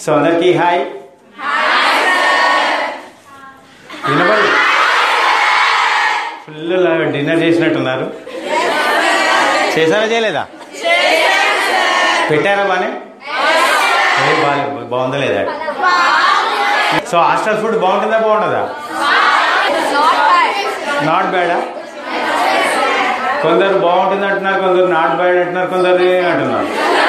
So అందరికీ hi వినబడి full dinner చేసినట్టున్నారు చేశారా చేయలేదా పెట్టారా బానే ఏ బాగాలేదు బాగుందా లేదా సో హాస్టల్ ఫుడ్ బాగుంటుందా బాగుంటుందా నాట్ బ్యాడా కొందరు బాగుంటుంది అంటున్నారు కొందరు నాట్ బ్యాడ్ అంటున్నారు కొందరు అంటున్నారు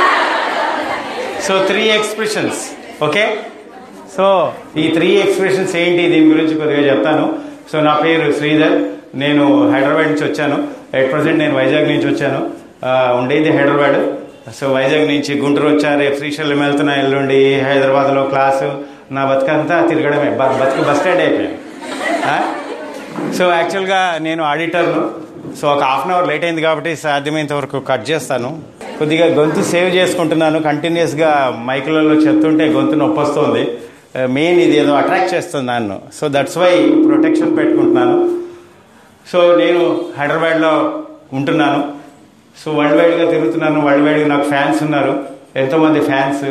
so three expressions okay so ఈ త్రీ ఎక్స్ప్రెషన్స్ ఏంటి దీని గురించి కొద్దిగా చెప్తాను సో నా పేరు శ్రీధర్ నేను హైదరాబాద్ నుంచి వచ్చాను ఎట్ ప్రజెంట్ నేను వైజాగ్ నుంచి వచ్చాను ఆ, ఉండేది హైదరాబాద్ సో వైజాగ్ నుంచి గుంటూరు వచ్చారు రేపు శ్రీశైలం వెళ్తున్నా ఎల్లుండి హైదరాబాద్లో క్లాసు నా బతుకంతా తిరగడమే బ- బతుకు బస్ స్టాండ్ అయిపోయాను ఆ? సో యాక్చువల్గా నేను ఆడిటర్ను సో ఒక హాఫ్ అన్ అవర్ లేట్ అయింది కాబట్టి సాధ్యమైనంత వరకు కట్ చేస్తాను కొద్దిగా గొంతు సేవ్ చేసుకుంటున్నాను కంటిన్యూస్గా మైకులలో చెప్తుంటే గొంతు నొప్పి వస్తుంది మెయిన్ ఇది ఏదో అట్రాక్ట్ చేస్తుంది నన్ను సో దట్స్ వై ప్రొటెక్షన్ పెట్టుకుంటున్నాను సో నేను హైదరాబాద్లో ఉంటున్నాను సో వరల్డ్ వైడ్గా తిరుగుతున్నాను వరల్డ్ వైడ్గా నాకు ఫ్యాన్స్ ఉన్నారు ఎంతోమంది ఫ్యాన్స్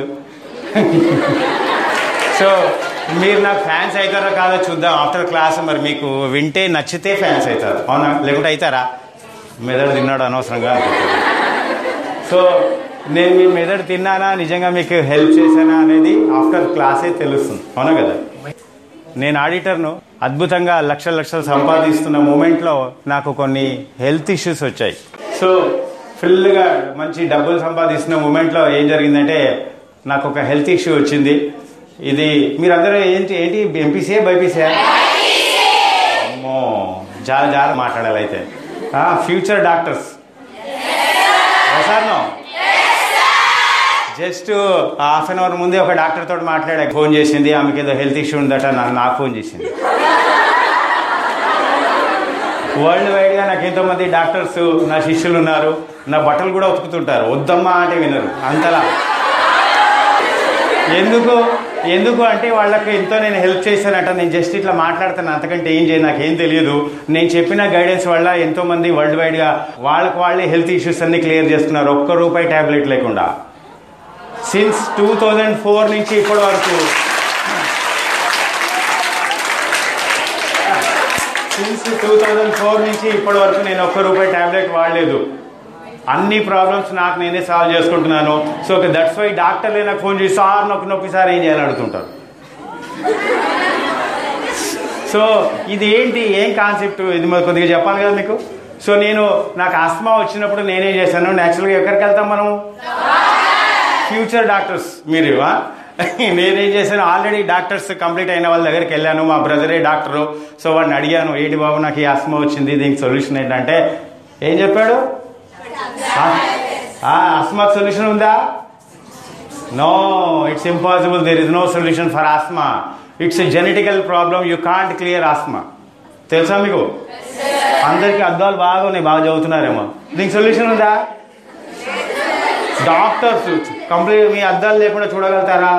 సో మీరు నాకు ఫ్యాన్స్ అవుతారో కాదో చూద్దాం ఆఫ్టర్ క్లాస్ మరి మీకు వింటే నచ్చితే ఫ్యాన్స్ అవుతారు అవునా లేకుంటే అవుతారా మెదడు తిన్నాడు అనవసరంగా అనుకుంటారు సో నేను మీ మెదడు తిన్నానా నిజంగా మీకు హెల్ప్ చేశానా అనేది ఆఫ్టర్ క్లాసే తెలుస్తుంది అవునా కదా నేను ఆడిటర్ను అద్భుతంగా లక్షల లక్షలు సంపాదిస్తున్న మూమెంట్లో నాకు కొన్ని హెల్త్ ఇష్యూస్ వచ్చాయి సో ఫుల్గా మంచి డబ్బులు సంపాదిస్తున్న మూమెంట్లో ఏం జరిగిందంటే నాకు ఒక హెల్త్ ఇష్యూ వచ్చింది ఇది మీరందరూ ఏంటి ఏంటి ఎంపీసీ బైపీసీ అమ్మో చాలా చాలా మాట్లాడాలి అయితే future doctors sir no just half an hour ముందే ఒక డాక్టర్ తోటి మాట్లాడా ఫోన్ చేసింది ఆమెకి ఏదో హెల్త్ ఇష్యూ ఉందట నాకు నాకు ఫోన్ చేసింది వరల్డ్ వైడ్గా నాకు ఎంతో మంది డాక్టర్స్ నా శిష్యులు ఉన్నారు నా బట్టలు కూడా ఉతుకుతుంటారు వద్దమ్మా అంటే వినరు అంతలా ఎందుకు ఎందుకు అంటే వాళ్ళకి ఎంతో నేను హెల్ప్ చేశానట నేను జస్ట్ ఇట్లా మాట్లాడుతాను అంతకంటే ఏం చేయను నాకేం తెలియదు నేను చెప్పిన గైడెన్స్ వల్ల ఎంతో మంది వరల్డ్ వైడ్గా వాళ్ళకి వాళ్ళే హెల్త్ ఇష్యూస్ అన్ని క్లియర్ చేస్తున్నారు ఒక్క రూపాయి టాబ్లెట్ లేకుండా సిన్స్ టూ థౌజండ్ ఫోర్ నుంచి ఇప్పటి వరకు సిన్స్ టూ థౌజండ్ ఫోర్ నుంచి ఇప్పటి వరకు నేను ఒక్క రూపాయి టాబ్లెట్ వాడలేదు అన్ని ప్రాబ్లమ్స్ నాకు నేనే సాల్వ్ చేసుకుంటున్నాను సో దట్స్ వై డాక్టర్లే నాకు ఫోన్ చేసి సార్ నొప్పి నొప్పి సార్ ఏం చేయాలని అడుగుతుంటారు సో ఇది ఏంటి ఏం కాన్సెప్ట్ ఇది మరి కొద్దిగా చెప్పాలి కదా మీకు సో నేను నాకు ఆస్మా వచ్చినప్పుడు నేనేం చేశాను న్యాచురల్గా ఎక్కడికి వెళ్తాం మనం ఫ్యూచర్ డాక్టర్స్ మీరు ఆ? నేనేం చేశాను ఆల్రెడీ డాక్టర్స్ కంప్లీట్ అయిన వాళ్ళ దగ్గరికి వెళ్ళాను మా బ్రదరే డాక్టరు సో వాడిని అడిగాను ఏంటి బాబు నాకు ఈ ఆస్మా వచ్చింది దీనికి సొల్యూషన్ ఏంటంటే ఏం చెప్పాడు ఆస్మాక్ సొల్యూషన్ ఉందా no it's impossible there is no solution for asthma it's a genetical problem you can't clear asthma తెలుసా మీకు అందరికీ అద్దాలు బాగా ఉన్నాయి బాగా చదువుతున్నారేమో దీనికి సొల్యూషన్ ఉందా డాక్టర్స్ కంప్లీట్ మీ అద్దాలు లేకుండా చూడగలుగుతారా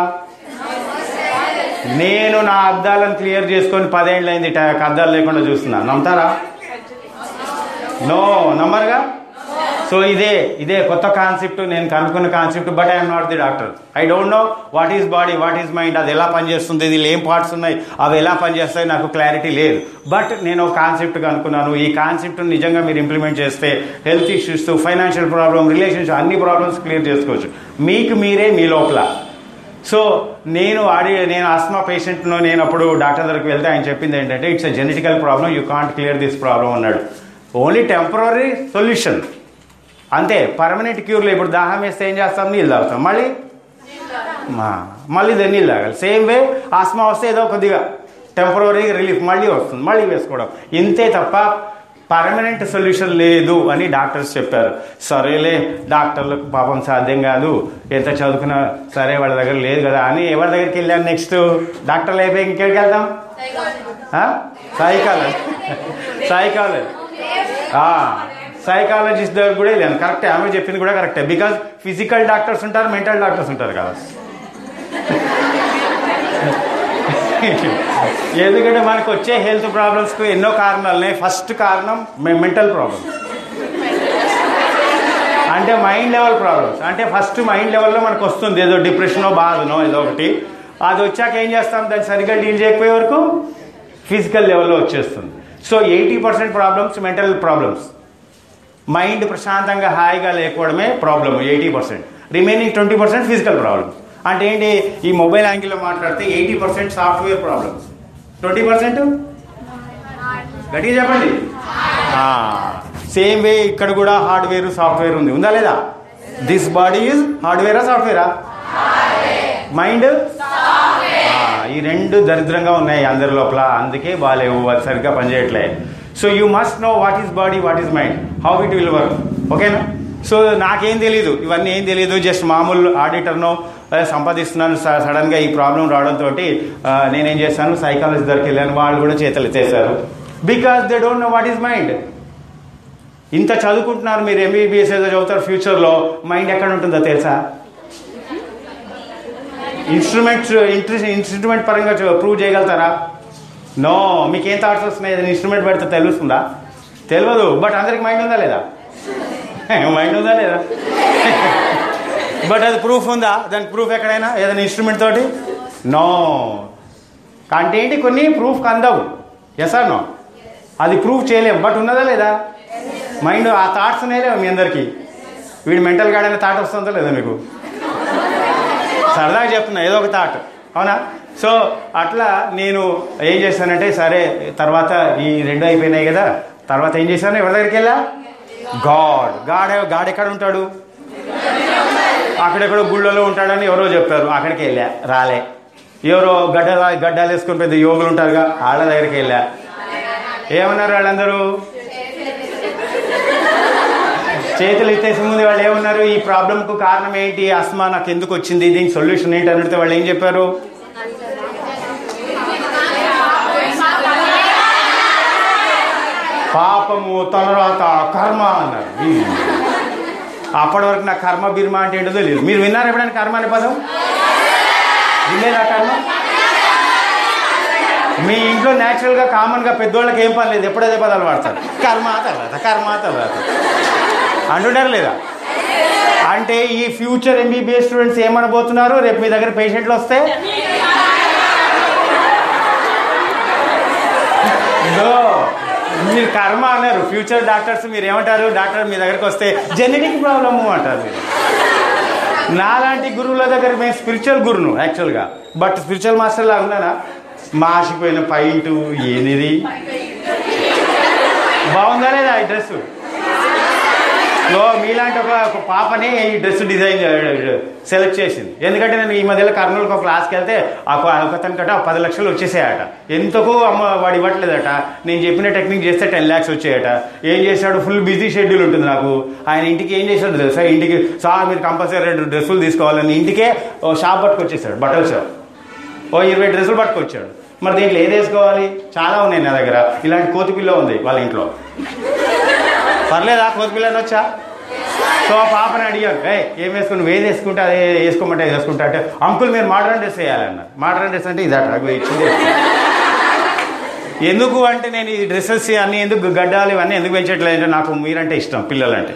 నేను నా అద్దాలను క్లియర్ చేసుకొని పదేళ్ళైంది ట- అద్దాలు లేకుండా చూస్తున్నా నమ్ముతారా నో నమ్మరుగా సో ఇదే ఇదే కొత్త కాన్సెప్ట్ నేను కనుక్కున్న concept but I'm not the doctor I don't know what is body what is mind అది ఎలా పనిచేస్తుంది దీనిలో ఏం పార్ట్స్ ఉన్నాయి అవి ఎలా పనిచేస్తాయి నాకు క్లారిటీ లేదు బట్ నేను ఒక కాన్సెప్ట్ కనుక్కున్నాను ఈ కాన్సెప్ట్ నిజంగా మీరు ఇంప్లిమెంట్ చేస్తే health issues financial problem relationship అన్ని ప్రాబ్లమ్స్ క్లియర్ చేసుకోవచ్చు మీకు మీరే మీ లోపల సో నేను ఆడి నేను ఆస్మా పేషెంట్ను నేను అప్పుడు డాక్టర్ దగ్గరికి వెళ్తే ఆయన చెప్పింది ఏంటంటే it's a genetical problem you can't clear this problem అన్నాడు ఓన్లీ టెంపరీ సొల్యూషన్ అంతే పర్మనెంట్ క్యూర్లో ఇప్పుడు దాహం వేస్తే ఏం చేస్తాం నీళ్ళు తాగుతాం మళ్ళీ మా- మళ్ళీ ఇదే నీళ్ళు తాగాలి సేమ్ వే ఆస్మా వస్తే ఏదో కొద్దిగా టెంపరీ రిలీఫ్ మళ్ళీ వస్తుంది మళ్ళీ వేసుకోవడం ఇంతే తప్ప పర్మనెంట్ సొల్యూషన్ లేదు అని డాక్టర్స్ చెప్పారు సరేలే డాక్టర్లకు పాపం సాధ్యం కాదు ఎంత చదువుకున్నా సరే వాళ్ళ దగ్గర లేదు కదా అని ఎవరి దగ్గరికి వెళ్ళాను నెక్స్ట్ డాక్టర్లు అయిపోయి ఇంకెక్కడికి వెళ్దాం సైకాలజీ సైకాలజీ సైకాలజిస్ట్ దగ్గర కూడా వెళ్ళాను కరెక్టే ఆమె చెప్పింది కూడా కరెక్టే బికాజ్ ఫిజికల్ డాక్టర్స్ ఉంటారు మెంటల్ డాక్టర్స్ ఉంటారు కదా ఎందుకంటే మనకు వచ్చే హెల్త్ ప్రాబ్లమ్స్కి ఎన్నో కారణాలు ఉన్నాయి ఫస్ట్ కారణం మెంటల్ ప్రాబ్లమ్స్ అంటే మైండ్ లెవెల్ ప్రాబ్లమ్స్ అంటే ఫస్ట్ మైండ్ లెవెల్లో మనకు వస్తుంది ఏదో డిప్రెషనో బాధనో ఏదో ఒకటి అది వచ్చాక ఏం చేస్తాం దాన్ని సరిగ్గా డీల్ చేయకపోయే వరకు ఫిజికల్ లెవెల్లో వచ్చేస్తుంది so eighty percent problems mental problems mind ప్రశాంతంగా హాయిగా లేకపోవడమే problem eighty percent remaining twenty percent physical problems అంటే ఏంటి ఈ మొబైల్ యాంగిల్లో మాట్లాడితే eighty percent software problems twenty percent గట్టిగా చెప్పండి సేమ్ వే ఇక్కడ కూడా హార్డ్వేర్ సాఫ్ట్వేర్ ఉంది ఉందా లేదా దిస్ బాడీ ఈజ్ హార్డ్వేరా సాఫ్ట్వేరా మైండ్ ఈ రెండు దరిద్రంగా ఉన్నాయి అందరి లోపల అందుకే బాగాలేవు అది సరిగ్గా పనిచేయట్లే so you must know what is body what is mind how it will work ఓకేనా సో నాకేం తెలియదు ఇవన్నీ ఏం తెలియదు జస్ట్ మామూలు ఆడిటర్నో అదే సంపాదిస్తున్నాను స- సడన్గా ఈ ప్రాబ్లం రావడంతో నేనేం చేశాను సైకాలజీ దగ్గరికి వెళ్ళాను వాళ్ళు కూడా చేతులు ఎత్తేసారు because they don't know what is mind ఇంత చదువుకుంటున్నారు మీరు ఎంబీబీఎస్ ఏదో చదువుతారు ఫ్యూచర్లో మైండ్ ఎక్కడ ఉంటుందో తెలుసా ఇన్స్ట్రుమెంట్స్ ఇన్స్ట్రుమెంట్ పరంగా ప్రూవ్ చేయగలుగుతారా నో మీకు ఏం థాట్స్ వస్తున్నాయి ఏదైనా ఇన్స్ట్రుమెంట్ పెడితే తెలుస్తుందా తెలియదు బట్ అందరికి మైండ్ ఉందా లేదా మైండ్ ఉందా లేదా బట్ అది ప్రూఫ్ ఉందా దానికి ప్రూఫ్ ఎక్కడైనా ఏదైనా ఇన్స్ట్రుమెంట్ తోటి నో అంటే ఏంటి కొన్ని ప్రూఫ్ అందవు ఎస్ ఆర్ నో అది ప్రూఫ్ చేయలేం బట్ ఉన్నదా లేదా మైండ్ ఆ థాట్స్ ఉన్నాయో మీ అందరికీ వీడు మెంటల్ గాడైన థాట్ వస్తుందో లేదా మీకు సరదాగా చెప్తున్నా ఏదో ఒక థాట్ అవునా సో అట్లా నేను ఏం చేశానంటే సరే తర్వాత ఈ రెండు అయిపోయినాయి కదా తర్వాత ఏం చేశాను ఎవరి దగ్గరికి వెళ్ళా గాడ్ గాడ్ గాడ్ ఎక్కడ ఉంటాడు అక్కడెక్కడో గుళ్ళలో ఉంటాడని ఎవరో చెప్పారు అక్కడికి వెళ్ళా రాలే ఎవరో గడ్డ గడ్డలు వేసుకుని పెద్ద యోగులు ఉంటారుగా వాళ్ళ దగ్గరికి వెళ్ళా ఏమన్నారు వాళ్ళందరూ చేతులు ఎత్తేసి ముందు వాళ్ళు ఏమన్నారు ఈ ప్రాబ్లంకు కారణం ఏంటి అస్మా నాకు ఎందుకు వచ్చింది దీనికి సొల్యూషన్ ఏంటి అని అడిగితే వాళ్ళు ఏం చెప్పారు పాపము తలరాత కర్మ అన్నారు ఈ. అప్పటి వరకు నా కర్మ బిర్మ అంటే ఏంటో తెలియదు మీరు విన్నారు ఎప్పుడైనా కర్మ అనే పదం వినలేదా కర్మ మీ ఇంట్లో న్యాచురల్ గా కామన్ గా పెద్దోళ్ళకి ఏం పని లేదు ఎప్పుడైతే పదాలు వాడతారు కర్మ తర్వాత కర్మ తర్వాత అంటుంటారు లేదా అంటే ఈ ఫ్యూచర్ ఎంబీబీఎస్ స్టూడెంట్స్ ఏమనబోతున్నారు రేపు మీ దగ్గర పేషెంట్లు వస్తే No. మీరు కర్మ అన్నారు ఫ్యూచర్ డాక్టర్స్ మీరు ఏమంటారు డాక్టర్ మీ దగ్గరికి వస్తే జెనెటిక్ ప్రాబ్లము అంటారు మీరు నాలాంటి గురువుల దగ్గర మేము స్పిరిచువల్ గురును యాక్చువల్గా బట్ స్పిరిచువల్ మాస్టర్ లా ఉన్నానా మాసిపోయిన పైంట్ ఏనిది బాగుందా లేదా ఈ డ్రెస్ లో మీలాంటి ఒక ఒక పాపని ఈ డ్రెస్ డిజైన్ సెలెక్ట్ చేసింది ఎందుకంటే నేను ఈ మధ్యలో కర్నూలుకి ఒక క్లాస్కి వెళ్తే ఆ ఒకతని కట పది లక్షలు వచ్చేసాయట ఎంతకు అమ్మ వాడు ఇవ్వట్లేదట నేను చెప్పిన టెక్నిక్ చేస్తే టెన్ ల్యాక్స్ వచ్చాయట ఏం చేశాడు ఫుల్ బిజీ షెడ్యూల్ ఉంటుంది నాకు ఆయన ఇంటికి ఏం చేశాడు తెలుసా ఇంటికి సార్ మీరు కంపల్సరీ రెండు డ్రెస్సులు తీసుకోవాలని ఇంటికే ఓ షాప్ పట్టుకొచ్చేసాడు బట్టల షాప్ ఓ ఇరవై డ్రెస్సులు పట్టుకొచ్చాడు మరి దీంట్లో ఏది వేసుకోవాలి చాలా ఉన్నాయి నా దగ్గర ఇలాంటి కోతి పిల్ల ఉంది వాళ్ళ ఇంట్లో పర్లేదా కోతి పిల్లని వచ్చా సో ఆ పాపని అడిగాను ఏ ఏం వేసుకుని నువ్వు ఏది వేసుకుంటే అదే వేసుకోమంటే అది వేసుకుంటా అంటే అంకుల్ మీరు మోడర్న్ డ్రెస్ వేయాలన్నారు మోడర్న్ డ్రెస్ అంటే ఇది అట్లా ఇచ్చింది ఎందుకు అంటే నేను ఈ డ్రెస్సెస్ అన్ని ఎందుకు గడ్డాలు ఇవన్నీ ఎందుకు పెంచట్లేదు అంటే నాకు మీరంటే ఇష్టం పిల్లలంటే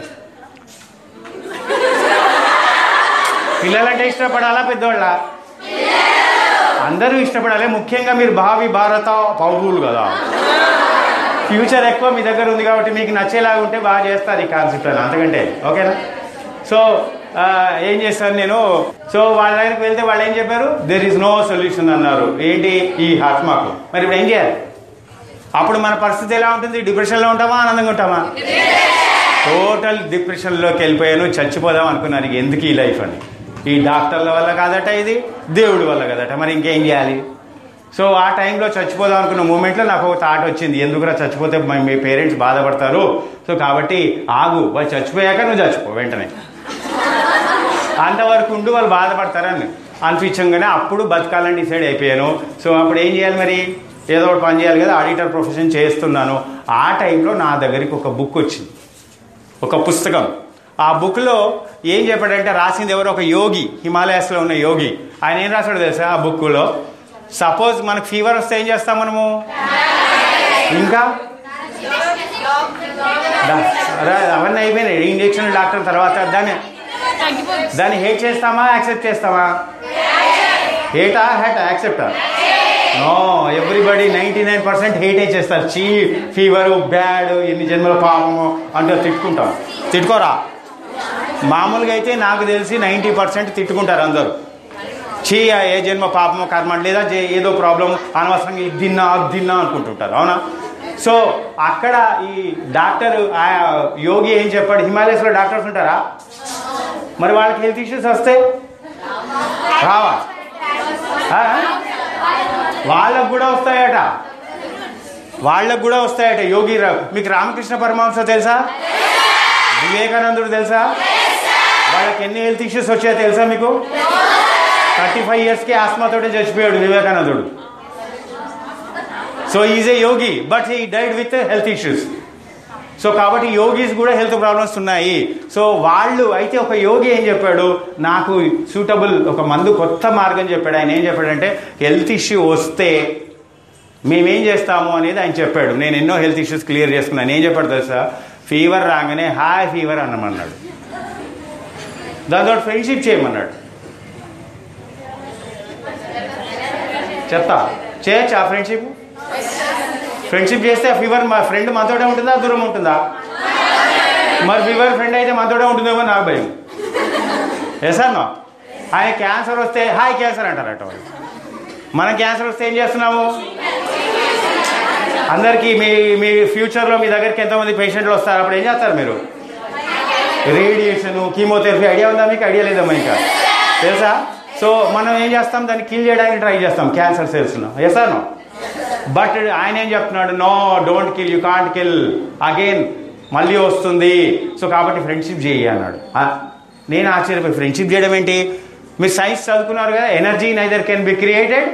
పిల్లలంటే ఇష్టపడాలా పెద్దవాళ్ళ అందరూ ఇష్టపడాలి ముఖ్యంగా మీరు భావి భారత పౌరులు కదా ఫ్యూచర్ ఎక్కువ మీ దగ్గర ఉంది కాబట్టి మీకు నచ్చేలాగా ఉంటే బాగా చేస్తారు ఈ కాన్సెప్ట్ అని అంతకంటే ఓకేనా సో ఆ, ఏం చేస్తాను నేను సో వాళ్ళ దగ్గరికి వెళ్తే వాళ్ళు ఏం చెప్పారు దెర్ ఇస్ నో సొల్యూషన్ అన్నారు ఏంటి ఈ ఆత్మకు మరి ఇప్పుడు ఏం చేయాలి అప్పుడు మన పరిస్థితి ఎలా ఉంటుంది డిప్రెషన్లో ఉంటామా ఆనందంగా ఉంటామా టోటల్ డిప్రెషన్లోకి వెళ్ళిపోయాను చచ్చిపోదాం అనుకున్నాను ఇక ఎందుకు ఈ లైఫ్ అని ఈ డాక్టర్ల వల్ల కాదట ఇది దేవుడి వల్ల కదట మరి ఇంకేం చేయాలి సో ఆ టైంలో చచ్చిపోదాం అనుకున్న మూమెంట్లో నాకు ఒక థాట్ వచ్చింది ఎందుకురా చచ్చిపోతే మీ- మీ పేరెంట్స్ బాధపడతారు సో కాబట్టి ఆగు వాళ్ళు చచ్చిపోయాక నువ్వు చచ్చిపో వెంటనే అంతవరకు ఉండి వాళ్ళు బాధపడతారని అనిపించగానే అప్పుడు బతకాలని డిసైడ్ అయిపోయాను సో అప్పుడు ఏం చేయాలి మరి ఏదో ఒకటి పని చేయాలి కదా ఆడిటర్ ప్రొఫెషన్ చేస్తున్నాను ఆ టైంలో నా దగ్గరికి ఒక బుక్ వచ్చింది ఒక పుస్తకం ఆ బుక్లో ఏం చెప్పాడంటే రాసింది ఎవరు ఒక యోగి హిమాలయాస్లో ఉన్న యోగి ఆయన ఏం రాశాడు తెలుసా ఆ బుక్లో సపోజ్ మనకు ఫీవర్ వస్తే ఏం చేస్తాం మనము ఇంకా దా- రా- అవన్నీ అయిపోయినాయి ఇంజక్షన్ డాక్టర్ తర్వాత దాన్ని తగ్గిపోతుంది దాన్ని హేట్ చేస్తామా యాక్సెప్ట్ చేస్తామా హేటా హేటా యాక్సెప్టా no everybody ninety nine percent హేటే చేస్తారు చీ ఫీవర్ బ్యాడ్ ఎన్ని జన్మల పాపము అంటే తిట్టుకుంటాం తిట్టుకోరా మామూలుగా అయితే నాకు తెలిసి నైంటీ పర్సెంట్ తిట్టుకుంటారు అందరూ చీ ఆ ఏ జన్మ పాపము కర్మ లేదా జే- ఏదో ప్రాబ్లం అనవసరంగా ఇది తిన్నా అది తిన్నా అనుకుంటుంటారు అవునా సో అక్కడ ఈ డాక్టర్ ఆ యోగి ఏం చెప్పాడు హిమాలయస్లో డాక్టర్స్ ఉంటారా మరి వాళ్ళకి హెల్త్ ఇష్యూస్ వస్తే రావా ఆ? వాళ్ళకు కూడా వస్తాయట వాళ్ళకు కూడా వస్తాయట యోగి రా- మీకు రామకృష్ణ పరమహంస తెలుసా వివేకానందుడు తెలుసా వాళ్ళకి ఎన్ని హెల్త్ ఇష్యూస్ వచ్చాయో తెలుసా మీకు థర్టీ ఫైవ్ ఇయర్స్కి ఆస్మాతోటే చచ్చిపోయాడు వివేకానందుడు so is a yogi but he died with health issues so కాబట్టి యోగీస్ కూడా హెల్త్ ప్రాబ్లమ్స్ ఉన్నాయి సో వాళ్ళు అయితే ఒక యోగి ఏం చెప్పాడు నాకు సూటబుల్ ఒక మందు కొత్త మార్గం చెప్పాడు ఆయన ఏం చెప్పాడంటే హెల్త్ ఇష్యూ వస్తే మేమేం చేస్తాము అనేది ఆయన చెప్పాడు నేను ఎన్నో హెల్త్ ఇష్యూస్ క్లియర్ చేసుకున్నాను ఏం చెప్పాడు తెలుసా ఫీవర్ రాగానే హాయ్ ఫీవర్ అన్నమన్నాడు దాంతో ఫ్రెండ్షిప్ చేయమన్నాడు చెప్తా చేయొచ్చు ఆ ఫ్రెండ్షిప్ ఫ్రెండ్షిప్ చేస్తే ఆ ఫీవర్ మా ఫ్రెండ్ మనతోటే ఉంటుందా దూరం ఉంటుందా మరి ఫీవర్ ఫ్రెండ్ అయితే మనతోటే ఉంటుందేమో నాకు భయం ఎసానో ఆయన క్యాన్సర్ వస్తే హాయ్ క్యాన్సర్ అంటారట వాళ్ళు మనం క్యాన్సర్ వస్తే ఏం చేస్తున్నాము అందరికీ మీ మీ ఫ్యూచర్లో మీ దగ్గరికి ఎంతమంది పేషెంట్లు వస్తారు అప్పుడు ఏం చేస్తారు మీరు రేడియేషన్ కీమోథెరపీ ఐడియా ఉందా మీకు ఐడియా లేదమ్మా ఇంకా తెలుసా సో మనం ఏం చేస్తాం దాన్ని కిల్ చేయడానికి ట్రై చేస్తాం క్యాన్సర్ సెల్స్ను ఎసానో బట్ ఆయన ఏం చెప్తున్నాడు no don't kill you can't kill again మళ్ళీ వస్తుంది సో కాబట్టి ఫ్రెండ్షిప్ చేయి అన్నాడు ఆ, నేను ఆశ్చర్యపోయి ఫ్రెండ్షిప్ చేయడం ఏంటి మీరు సైన్స్ చదువుకున్నారు కదా energy neither can be created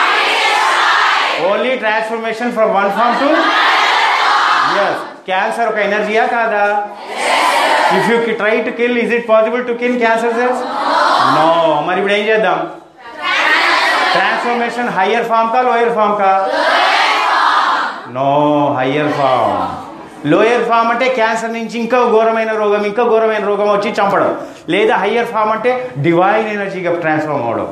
only transformation from one form to yes cancer ఒక ఎనర్జీయా కాదా if you try to kill is it possible to kill cancer cells no మరి ఇప్పుడు ఏం చేద్దాం ట్రాన్స్ఫర్మేషన్ హయ్యర్ ఫామ్ కా లోయర్ ఫామ్ కా no higher form lower form అంటే క్యాన్సర్ నుంచి ఇంకా ఘోరమైన రోగం ఇంకా ఘోరమైన రోగం వచ్చి చంపడం లేదా హయ్యర్ ఫామ్ అంటే డివైన్ ఎనర్జీగా ట్రాన్స్ఫార్మ్ అవడం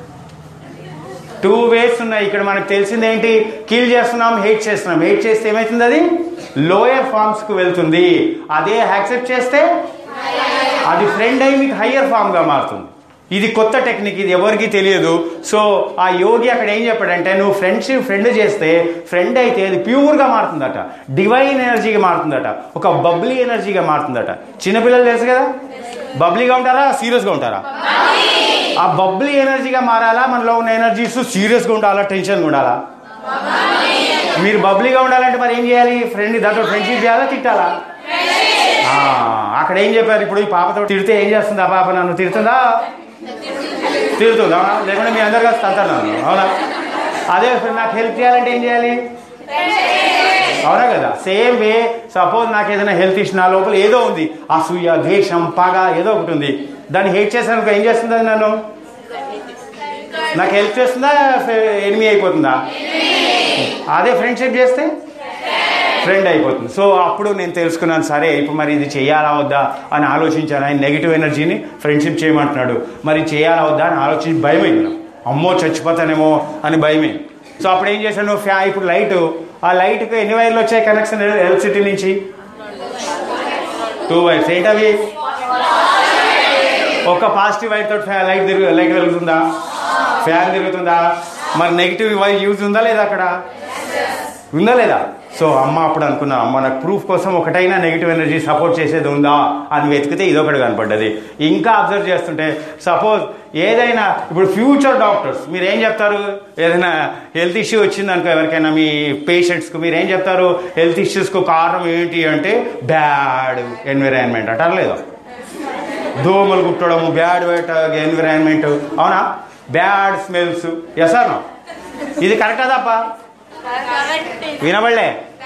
టూ వేస్ ఉన్నాయి ఇక్కడ మనకు తెలిసింది ఏంటి కిల్ చేస్తున్నాం హేట్ చేస్తున్నాం హేట్ చేస్తే ఏమవుతుంది అది లోయర్ ఫార్మ్స్ కు వెళ్తుంది అదే యాక్సెప్ట్ చేస్తే అది ఫ్రెండ్ అయి మీకు హయ్యర్ ఫామ్ గా మారుతుంది ఇది కొత్త టెక్నిక్ ఇది ఎవరికి తెలియదు సో ఆ యోగి అక్కడ ఏం చెప్పాడంటే నువ్వు ఫ్రెండ్షిప్ ఫ్రెండ్ చేస్తే ఫ్రెండ్ అయితే అది ప్యూర్గా మారుతుందట డివైన్ ఎనర్జీగా మారుతుందట ఒక బబ్లీ ఎనర్జీగా మారుతుందట చిన్నపిల్లలు తెలుసు కదా బబ్లీగా ఉంటారా సీరియస్గా ఉంటారా ఆ బబ్లీ ఎనర్జీగా మారాలా మనలో ఉన్న ఎనర్జీస్ సీరియస్గా ఉండాలా టెన్షన్గా ఉండాలా మీరు బబ్లీగా ఉండాలంటే మరి ఏం చేయాలి ఫ్రెండ్ దాంట్లో ఫ్రెండ్షిప్ చేయాలా తిట్టాలా ఆ, అక్కడ ఏం చెప్పారు ఇప్పుడు ఈ పాపతో తిడితే ఏం చేస్తుంది ఆ పాప నన్ను తిడుతుందా తిడుతుందా లేకుంటే మీ అందరు కలిసి తంతారు నన్ను అవునా అదే ఇప్పుడు నాకు హెల్ప్ చేయాలంటే ఏం చేయాలి అవునా కదా సేమ్ వే సపోజ్ నాకు ఏదైనా హెల్త్ ఇష్యూ నా లోపల ఏదో ఉంది అసూయ ద్వేషం పగ ఏదో ఒకటి ఉంది దాన్ని హేట్ చేశాను ఏం చేస్తుంది అది నన్ను నాకు హెల్ప్ చేస్తుందా ఎనిమి అయిపోతుందా అదే ఫ్రెండ్షిప్ చేస్తే ఫ్రెండ్ అయిపోతుంది సో అప్పుడు నేను తెలుసుకున్నాను సరే ఇప్పుడు మరి ఇది చేయాలా వద్దా అని ఆలోచించాను ఆయన నెగిటివ్ ఎనర్జీని ఫ్రెండ్షిప్ చేయమంటున్నాడు మరి చేయాలా వద్దా అని ఆలోచించి భయమైంది నాకు. అమ్మో చచ్చిపోతానేమో అని భయమే సో అప్పుడు ఏం చేశాను ఫ్యా ఇప్పుడు లైట్ ఆ లైట్కి ఎన్ని వైర్లు వచ్చాయి కనెక్షన్ ఎలక్ట్రిసిటీ నుంచి టూ వైర్స్ ఏంటవి ఒక పాజిటివ్ వైర్ తోటి ఫ్యా- లైట్ తిరుగు లైట్ వెలుగుతుందా ఫ్యాన్ తిరుగుతుందా మరి నెగిటివ్ వైర్ యూజ్ ఉందా లేదా అక్కడ ఉందా లేదా సో అమ్మ అప్పుడు అనుకున్నా అమ్మ నాకు ప్రూఫ్ కోసం ఒకటైనా నెగిటివ్ ఎనర్జీ సపోర్ట్ చేసేది ఉందా అని వెతికితే ఇదొకటి కనపడ్డది ఇంకా అబ్జర్వ్ చేస్తుంటే సపోజ్ ఏదైనా ఇప్పుడు ఫ్యూచర్ డాక్టర్స్ మీరు ఏం చెప్తారు ఏదైనా హెల్త్ ఇష్యూ వచ్చింది అనుకో ఎవరికైనా మీ పేషెంట్స్కు మీరు ఏం చెప్తారు హెల్త్ ఇష్యూస్కు కారణం ఏంటి అంటే బ్యాడ్ ఎన్విరాన్మెంట్ అంటారు లేదా దోమలు కుట్టడము బ్యాడ్ ఎన్విరాన్మెంట్ అవునా bad smells yes are no ఇది కరెక్టా తప్ప వినబడలే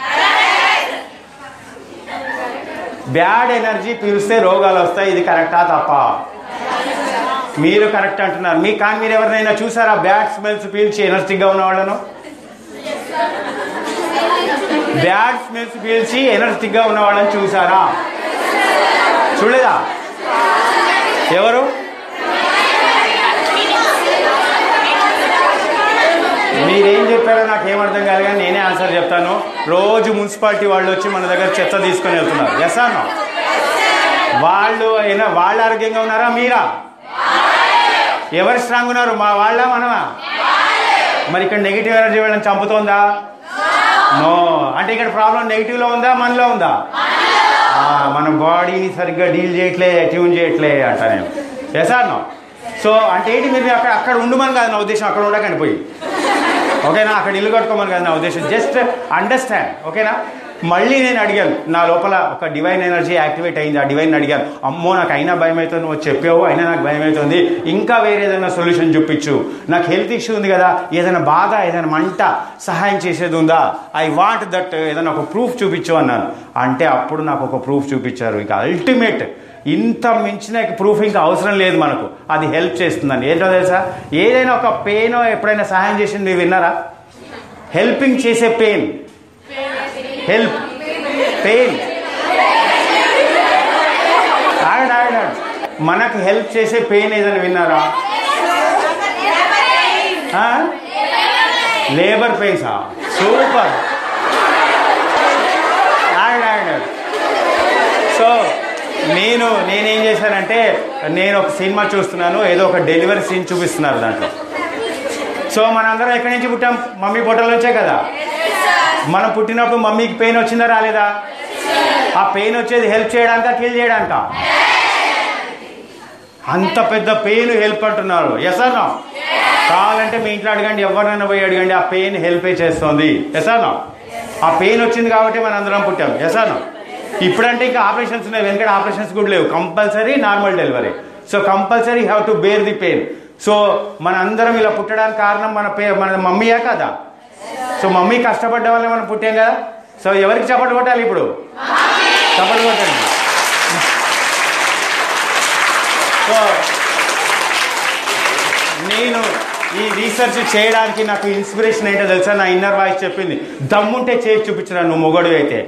బ్యాడ్ ఎనర్జీ పీలిస్తే రోగాలు వస్తాయి ఇది కరెక్టా తప్ప మీరు కరెక్ట్ అంటున్నారు మీ కానీ మీరు ఎవరినైనా చూసారా బ్యాడ్ స్మెల్స్ పీల్చి ఎనర్జిక్గా ఉన్న వాళ్ళను బ్యాడ్ స్మెల్స్ పీల్చి ఎనర్జెటిక్ గా ఉన్న వాళ్ళని చూసారా చూడలేదా ఎవరు మీరేం చెప్పారో నాకు ఏం అర్థం కాదు కానీ నేనే ఆన్సర్ చెప్తాను రోజు మున్సిపాలిటీ వాళ్ళు వచ్చి మన దగ్గర చెత్త తీసుకొని వెళ్తున్నారు ఎస్ అన్న వాళ్ళు అయినా వాళ్ళు ఆరోగ్యంగా ఉన్నారా మీరా ఎవరు స్ట్రాంగ్ ఉన్నారు మా వాళ్ళ మనమా మరి ఇక్కడ నెగిటివ్ ఎనర్జీ వాళ్ళని చంపుతోందా నో అంటే ఇక్కడ ప్రాబ్లం నెగిటివ్ లో ఉందా మనలో ఉందా ఆ, మన బాడీని సరిగ్గా డీల్ చేయట్లే ట్యూన్ చేయట్లే అంట నేను ఎస్ నో సో అంటే ఏంటి మీరు అక్కడ అక్కడ ఉండమని కాదు నా ఉద్దేశం అక్కడ ఉండకండి పోయి ఓకేనా అక్కడ ఇల్లు కట్టుకోమని కాదు నా ఉద్దేశం జస్ట్ అండర్స్టాండ్ ఓకేనా మళ్ళీ నేను అడిగాను నా లోపల ఒక డివైన్ ఎనర్జీ యాక్టివేట్ అయింది ఆ డివైన్ అడిగాను అమ్మో నాకు అయినా భయం అవుతుంది నువ్వు చెప్పావు అయినా నాకు భయం అవుతుంది ఇంకా వేరే ఏదైనా సొల్యూషన్ చూపించు నాకు హెల్త్ ఇష్యూ ఉంది కదా ఏదైనా బాధ ఏదైనా మంట సహాయం చేసేది ఉందా ఐ వాంట్ దట్ ఏదైనా ఒక ప్రూఫ్ చూపించు అన్నాను అంటే అప్పుడు నాకు ఒక ప్రూఫ్ చూపించారు ఇక అల్టిమేట్ ఇంత మించిన ప్రూఫ్ ఇంకా అవసరం లేదు మనకు అది హెల్ప్ చేస్తుందని ఏంటో తెలుసా ఏదైనా ఒక పెయిన్ ఎప్పుడైనా సహాయం చేసింది మీరు విన్నారా హెల్పింగ్ చేసే పెయిన్ హెల్ప్ పెయిన్ ఆగండి ఆగండి ఆగండి. మనకు హెల్ప్ చేసే పెయిన్ ఏదైనా విన్నారా లేబర్ పెయిన్సా సూపర్ ఆగండి ఆగండి ఆగండి. సో నేను నేనేం చేశానంటే నేను ఒక సినిమా చూస్తున్నాను ఏదో ఒక డెలివరీ సీన్ చూపిస్తున్నారు దాంట్లో సో మనందరం ఎక్కడి నుంచి పుట్టాం మమ్మీ పొట్టల నుంచే కదా మనం పుట్టినప్పుడు మమ్మీకి పెయిన్ వచ్చిందా రాలేదా ఆ పెయిన్ వచ్చేది హెల్ప్ చేయడానిక కిల్ చేయడానిక అంత పెద్ద పెయిన్ హెల్ప్ అంటున్నారు ఎస్ అన్నా కావాలంటే మీ ఇంట్లో అడగండి ఎవరినైనా పోయి అడగండి ఆ పెయిన్ హెల్పే చేస్తుంది ఎస్ అన్నా ఆ పెయిన్ వచ్చింది కాబట్టి మనం అందరం పుట్టాం ఎస్ అన్నా ఇప్పుడంటే ఇంకా ఆపరేషన్స్ ఉన్నాయి వెనకడ ఆపరేషన్స్ కూడా లేవు compulsory normal delivery so compulsory have to bear the pain so మన అందరం ఇలా పుట్టడానికి కారణం మన పే మన మమ్మీయా కదా సో మమ్మీ కష్టపడ్డ వల్ల మనం పుట్టాం కదా సో ఎవరికి చప్పట్లు కొట్టాలి ఇప్పుడు చప్పట్లు కొట్టండి సో నేను ఈ రీసెర్చ్ చేయడానికి నాకు ఇన్స్పిరేషన్ ఏంటో తెలుసా నా ఇన్నర్ వాయిస్ చెప్పింది దమ్ముంటే చేసి చూపించిన నువ్వు మొగడు అయితే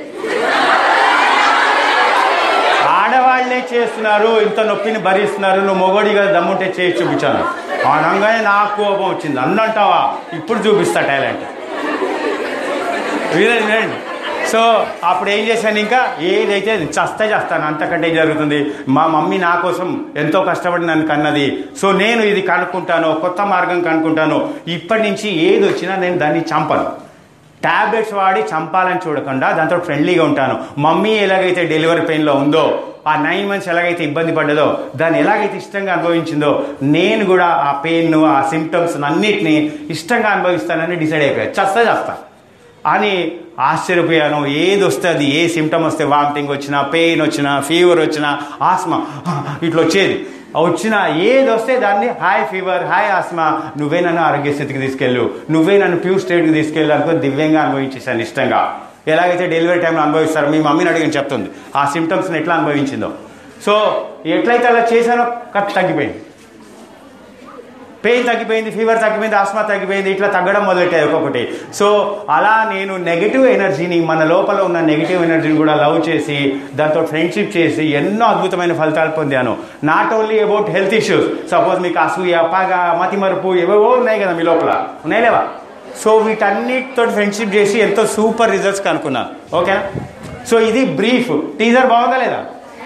ఆడవాళ్లే చేస్తున్నారు ఇంత నొప్పిని భరిస్తున్నారు నువ్వు మొగోడిగా దమ్ముంటే చేసి చూపించాను అనగానే నాకు కోపం వచ్చింది అన్నంటావా ఇప్పుడు చూపిస్తా టాలెంట్ వినండి వినండి సో అప్పుడు ఏం చేశాను ఇంకా ఏదైతే చస్తే చేస్తాను అంతకంటే ఏం జరుగుతుంది మా మమ్మీ నా కోసం ఎంతో కష్టపడి నన్ను కన్నది సో నేను ఇది కనుక్కుంటాను కొత్త మార్గం కనుక్కుంటాను ఇప్పటి నుంచి ఏది వచ్చినా నేను దాన్ని చంపను టాబ్లెట్స్ వాడి చంపాలని చూడకుండా దాంతో ఫ్రెండ్లీగా ఉంటాను మమ్మీ ఎలాగైతే డెలివరీ పెయిన్లో ఉందో ఆ నైన్ మంత్స్ ఎలాగైతే ఇబ్బంది పడ్డదో దాన్ని ఎలాగైతే ఇష్టంగా అనుభవించిందో నేను కూడా ఆ పెయిన్ ఆ సిమ్టమ్స్ అన్నిటిని ఇష్టంగా అనుభవిస్తానని డిసైడ్ అయిపోయాను చస్తా చేస్తా అని ఆశ్చర్యపోయాను ఏది వస్తే అది ఏ సిమ్టమ్ వస్తే వామిటింగ్ వచ్చినా పెయిన్ వచ్చినా ఫీవర్ వచ్చినా ఆస్మా ఇట్లా వచ్చేది వచ్చినా ఏది వస్తే దాన్ని హాయ్ ఫీవర్ హాయ్ ఆస్మా నువ్వే నన్ను ఆరోగ్య స్థితికి తీసుకెళ్ళు నువ్వే నన్ను ప్యూర్ స్టేట్కి తీసుకెళ్ళు అనుకో దివ్యంగా అనుభవించేసాను ఇష్టంగా ఎలాగైతే డెలివరీ టైంలో అనుభవిస్తారో మీ మమ్మీని అడిగిన చెప్తుంది ఆ సిమ్టమ్స్ని ఎట్లా అనుభవించిందో సో ఎట్లయితే అలా చేశానో కట్ తగ్గిపోయింది పెయిన్ తగ్గిపోయింది ఫీవర్ తగ్గిపోయింది ఆస్మా తగ్గిపోయింది ఇట్లా తగ్గడం మొదలెట్టాయి ఒక్కొక్కటి సో అలా నేను నెగిటివ్ ఎనర్జీని మన లోపల ఉన్న నెగిటివ్ ఎనర్జీని కూడా లవ్ చేసి దాంతో ఫ్రెండ్షిప్ చేసి ఎన్నో అద్భుతమైన ఫలితాలు పొందాను not only about health issues suppose మీకు అసూయ పగ మతిమరుపు ఏవేవో ఉన్నాయి కదా మీ లోపల ఉన్నాయి లేవా సో వీటన్నిటితో ఫ్రెండ్షిప్ చేసి ఎంతో సూపర్ రిజల్ట్స్ కనుక్కున్నాను ఓకేనా సో ఇది బ్రీఫ్ టీజర్ బాగుందా లేదా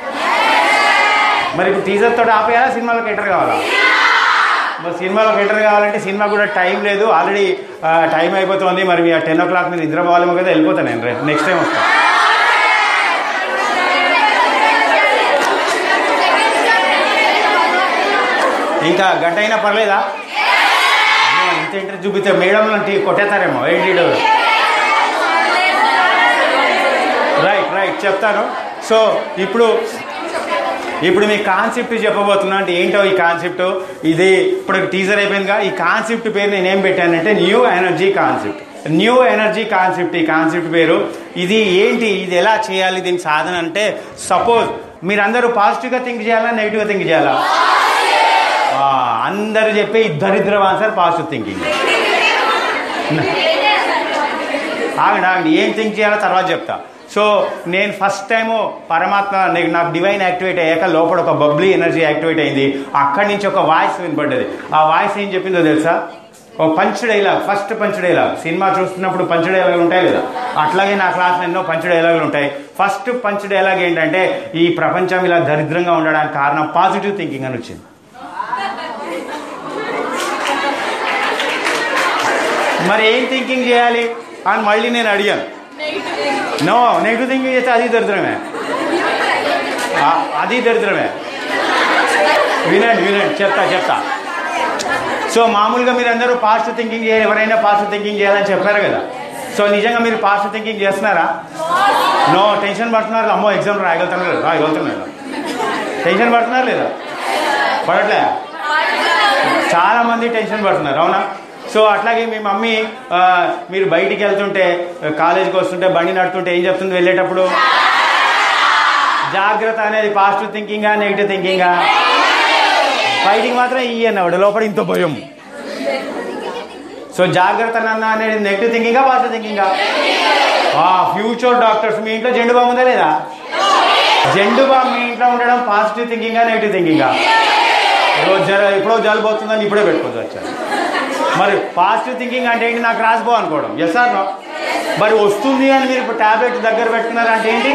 మరి ఇప్పుడు టీజర్ తోటి ఆపేయాలా సినిమాలోకి ఎంటర్ కావాలా మరి సినిమాలోకి ఎంటర్ కావాలంటే సినిమా కూడా టైం లేదు ఆల్రెడీ టైం అయిపోతుంది మరి మీ టెన్ ఓ క్లాక్ మీరు నిద్రపోవాలేమో కదా వెళ్ళిపోతాను నేను రేపు నెక్స్ట్ టైం వస్తాను ఇంకా గంట అయినా పర్లేదా అమ్మో, ఇంత ఇంట్రెస్ట్ చూపిస్తే మేడం టీ కొట్టేస్తారేమో ఏంటి రైట్ రైట్ చెప్తాను సో ఇప్పుడు ఇప్పుడు మీ కాన్సెప్ట్ చెప్పబోతున్నా అంటే ఏంటో ఈ కాన్సెప్ట్ ఇది ఇప్పుడు టీజర్ అయిపోయిందిగా ఈ కాన్సెప్ట్ పేరు నేను ఏం పెట్టానంటే new energy concept new energy concept ఈ కాన్సెప్ట్ పేరు ఇది ఏంటి ఇది ఎలా చేయాలి దీని సాధన అంటే సపోజ్ మీరందరూ పాజిటివ్గా థింక్ చేయాలా నెగిటివ్గా థింక్ చేయాలా ఆ, అందరూ చెప్పే ఈ దరిద్రం ఆన్సర్ పాజిటివ్ థింకింగ్ ఆగండి ఆగండి ఏం థింక్ చేయాలో తర్వాత చెప్తా సో నేను ఫస్ట్ టైము పరమాత్మ నాకు నాకు డివైన్ యాక్టివేట్ అయ్యాక లోపల ఒక బబ్లీ ఎనర్జీ యాక్టివేట్ అయింది అక్కడి నుంచి ఒక వాయిస్ వినపడ్డది ఆ వాయిస్ ఏం చెప్పిందో తెలుసా ఒక punch dialogue first punch dialogue cinema చూస్తున్నప్పుడు పంచ్ డైలాగులు ఉంటాయి కదా అట్లాగే నా క్లాస్లో ఎన్నో పంచ్ డైలాగులు ఉంటాయి ఫస్ట్ పంచ్ డైలాగ్ ఏంటంటే ఈ ప్రపంచం ఇలా దరిద్రంగా ఉండడానికి కారణం పాజిటివ్ థింకింగ్ అని వచ్చింది మరి ఏం థింకింగ్ చేయాలి అని మళ్ళీ నేను అడిగాను నో నెగిటివ్ థింకింగ్ చేస్తే అది దరిద్రమే ఆ, అది దరిద్రమే వినండి వినండి చెప్తా చెప్తా సో మామూలుగా మీరు అందరూ పాజిటివ్ థింకింగ్ చేయాలి ఎవరైనా పాజిటివ్ థింకింగ్ చేయాలని చెప్పారు కదా సో నిజంగా మీరు పాజిటివ్ థింకింగ్ చేస్తున్నారా నో టెన్షన్ పడుతున్నారు అమ్మో ఎగ్జామ్ రాయగలుగుతున్నారు లేదా రాయగలుగుతున్నారు టెన్షన్ పడుతున్నారు లేదా పడట్లే చాలా మంది టెన్షన్ పడుతున్నారు అవునా సో అట్లాగే మీ మమ్మీ ఆ, మీరు బయటికి వెళ్తుంటే కాలేజీకి వస్తుంటే బండి నడుతుంటే ఏం చెప్తుంది వెళ్ళేటప్పుడు జాగ్రత్త అనేది పాజిటివ్ థింకింగా నెగిటివ్ థింకింగా బయటికి మాత్రం ఈ అన్నవాడు లోపల ఇంత భయం సో జాగ్రత్త నాన్న అనేది నెగిటివ్ థింకింగా పాజిటివ్ థింకింగా ఫ్యూచర్ డాక్టర్స్ మీ ఇంట్లో జెండు బామ్ ఉందా లేదా జెండు బామ్ మీ ఇంట్లో ఉండడం పాజిటివ్ థింకింగా నెగిటివ్ థింకింగా రోజు జర ఎప్పుడో జలుబు అవుతుందని ఇప్పుడే పెట్టుకోవచ్చు వచ్చాను మరి పాజిటివ్ థింకింగ్ అంటే ఏంటి నాకు రాసిపో అనుకోవడం ఎస్ ఆర్ నో మరి వస్తుంది అని మీరు ఇప్పుడు టాబ్లెట్ దగ్గర పెట్టుకున్నారు అంటే ఏంటి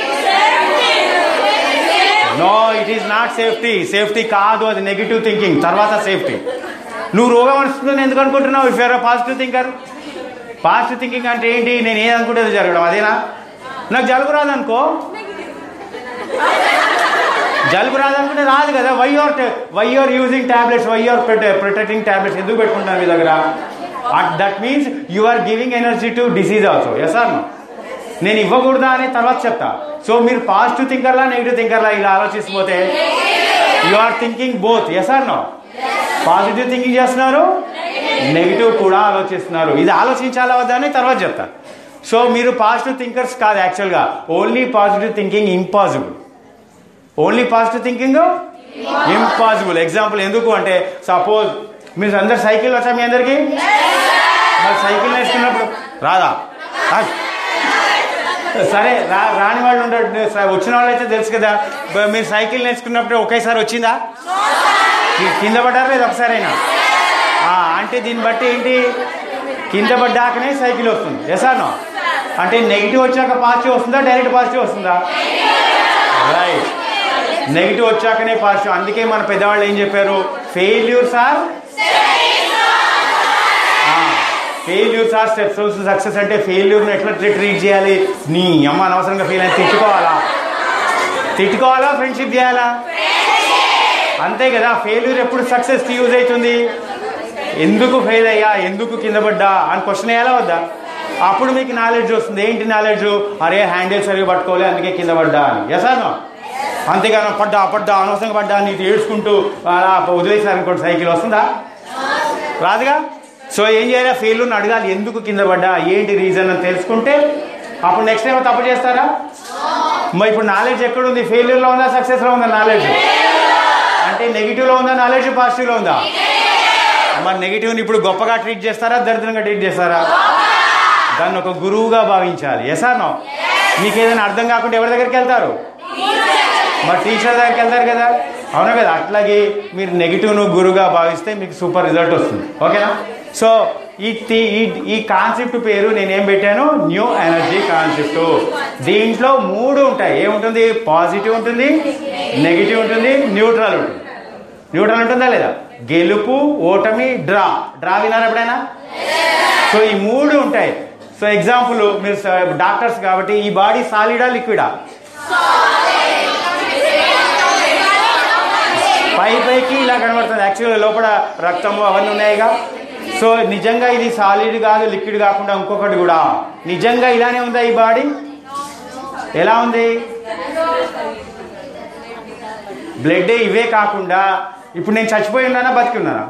no it is not safety safety కాదు అది నెగిటివ్ థింకింగ్ తర్వాత సేఫ్టీ నువ్వు రోగం వస్తుందని ఎందుకు అనుకుంటున్నావు if you're positive thinker positive thinking అంటే ఏంటి నేను ఏది అనుకుంటే అది జరగడం అదేనా నాకు జలుబు రాదనుకో జలుబు రాదనుకుంటే రాదు కదా why you're why you're using tablets why you're protecting tablets ఎందుకు పెట్టుకుంటాను మీ దగ్గర that means you are giving energy to disease also yes are no నేను ఇవ్వకూడదా అని తర్వాత చెప్తా సో మీరు పాజిటివ్ థింకర్లా నెగిటివ్ థింకర్లా ఇలా ఆలోచిస్తే you are thinking both yes are no positive thinking చేస్తున్నారు నెగిటివ్ కూడా ఆలోచిస్తున్నారు ఇది ఆలోచించాలా వద్దా అని తర్వాత చెప్తాను సో మీరు పాజిటివ్ థింకర్స్ కాదు యాక్చువల్గా only positive thinking impossible only positive thinking impossible example ఎందుకు అంటే సపోజ్ మీరు అందరు సైకిల్ వచ్చా మీ అందరికి మరి సైకిల్ నేర్చుకున్నప్పుడు రాదా రా. సరే రా రాని వాళ్ళు ఉండడు స- వచ్చిన వాళ్ళు అయితే తెలుసు కదా బ- మీరు సైకిల్ నేర్చుకున్నప్పుడు ఒకేసారి వచ్చిందా కి- కింద పడ్డారా లేదా ఒకసారైనా ఆ, అంటే దీన్ని బట్టి ఏంటి కింద పడ్డాకనే సైకిల్ వస్తుంది ఎసానో అంటే నెగిటివ్ వచ్చాక పాజిటివ్ వస్తుందా డైరెక్ట్ పాజిటివ్ వస్తుందా రైట్ నెగిటివ్ వచ్చాకనే పాజిటివ్ అందుకే మన పెద్దవాళ్ళు ఏం చెప్పారు failures are failures are steps success అంటే ఫెయిల్యూర్ని ఎట్లా ట్రీట్ చేయాలి నీ అమ్మ అనవసరంగా ఫెయిల్ అని తిట్టుకోవాలా తిట్టుకోవాలా ఫ్రెండ్షిప్ చేయాలా అంతే కదా ఫెయిల్యూర్ ఎప్పుడు సక్సెస్కి యూజ్ అవుతుంది ఎందుకు ఫెయిల్ అయ్యా ఎందుకు కింద పడ్డా అని క్వశ్చన్ వేయాలా వద్దా అప్పుడు మీకు నాలెడ్జ్ వస్తుంది ఏంటి నాలెడ్జ్ అరే హ్యాండిల్ సరిగా పట్టుకోవాలి అందుకే కింద పడ్డా అని ఎసానో అంతేగాను పడ్డా పడ్డా అనవసరంగా పడ్డా నీకు ఏడ్చుకుంటూ అలా వదిలేసారు అనుకోండి సైకిల్ వస్తుందా రాదుగా సో ఏం చేయాలి ఫెయిల్యూర్ని అడగాలి ఎందుకు కింద పడ్డా ఏంటి రీజన్ అని తెలుసుకుంటే అప్పుడు నెక్స్ట్ టైం తప్పు చేస్తారా మరి ఇప్పుడు నాలెడ్జ్ ఎక్కడుంది ఫెయిల్యూర్లో ఉందా సక్సెస్లో ఉందా నాలెడ్జ్ అంటే నెగిటివ్లో ఉందా నాలెడ్జ్ పాజిటివ్లో ఉందా మరి నెగిటివ్ని ఇప్పుడు గొప్పగా ట్రీట్ చేస్తారా దరిద్రంగా ట్రీట్ చేస్తారా దాన్ని ఒక గురువుగా భావించాలి ఎస్ నో మీకు ఏదైనా అర్థం కాకుండా ఎవరి దగ్గరికి వెళ్తారు మరి టీచర్ దగ్గరికి వెళ్తారు కదా అవునా కదా అట్లాగే మీరు నెగిటివ్ను గురువుగా భావిస్తే మీకు సూపర్ రిజల్ట్ వస్తుంది ఓకేనా సో ఈ తి- ఈ ఈ కాన్సెప్ట్ పేరు నేనేం పెట్టాను న్యూ ఎనర్జీ కాన్సెప్ట్ దీంట్లో మూడు ఉంటాయి ఏముంటుంది పాజిటివ్ ఉంటుంది నెగిటివ్ ఉంటుంది న్యూట్రల్ ఉంటుంది న్యూట్రల్ ఉంటుందా లేదా గెలుపు ఓటమి డ్రా డ్రా విన్నారా ఎప్పుడైనా సో ఈ మూడు ఉంటాయి సో ఎగ్జాంపుల్ మీరు స- డాక్టర్స్ కాబట్టి ఈ బాడీ సాలిడా లిక్విడా పై పైకి ఇలా కనబడుతుంది యాక్చువల్గా లోపల రక్తము అవన్నీ ఉన్నాయిగా సో నిజంగా ఇది సాలిడ్ కాదు లిక్విడ్ కాకుండా ఇంకొకటి కూడా నిజంగా ఇలానే ఉందా ఈ బాడీ ఎలా ఉంది బ్లడ్ ఇవే కాకుండా ఇప్పుడు నేను చచ్చిపోయి ఉన్నానా బతికి ఉన్నానా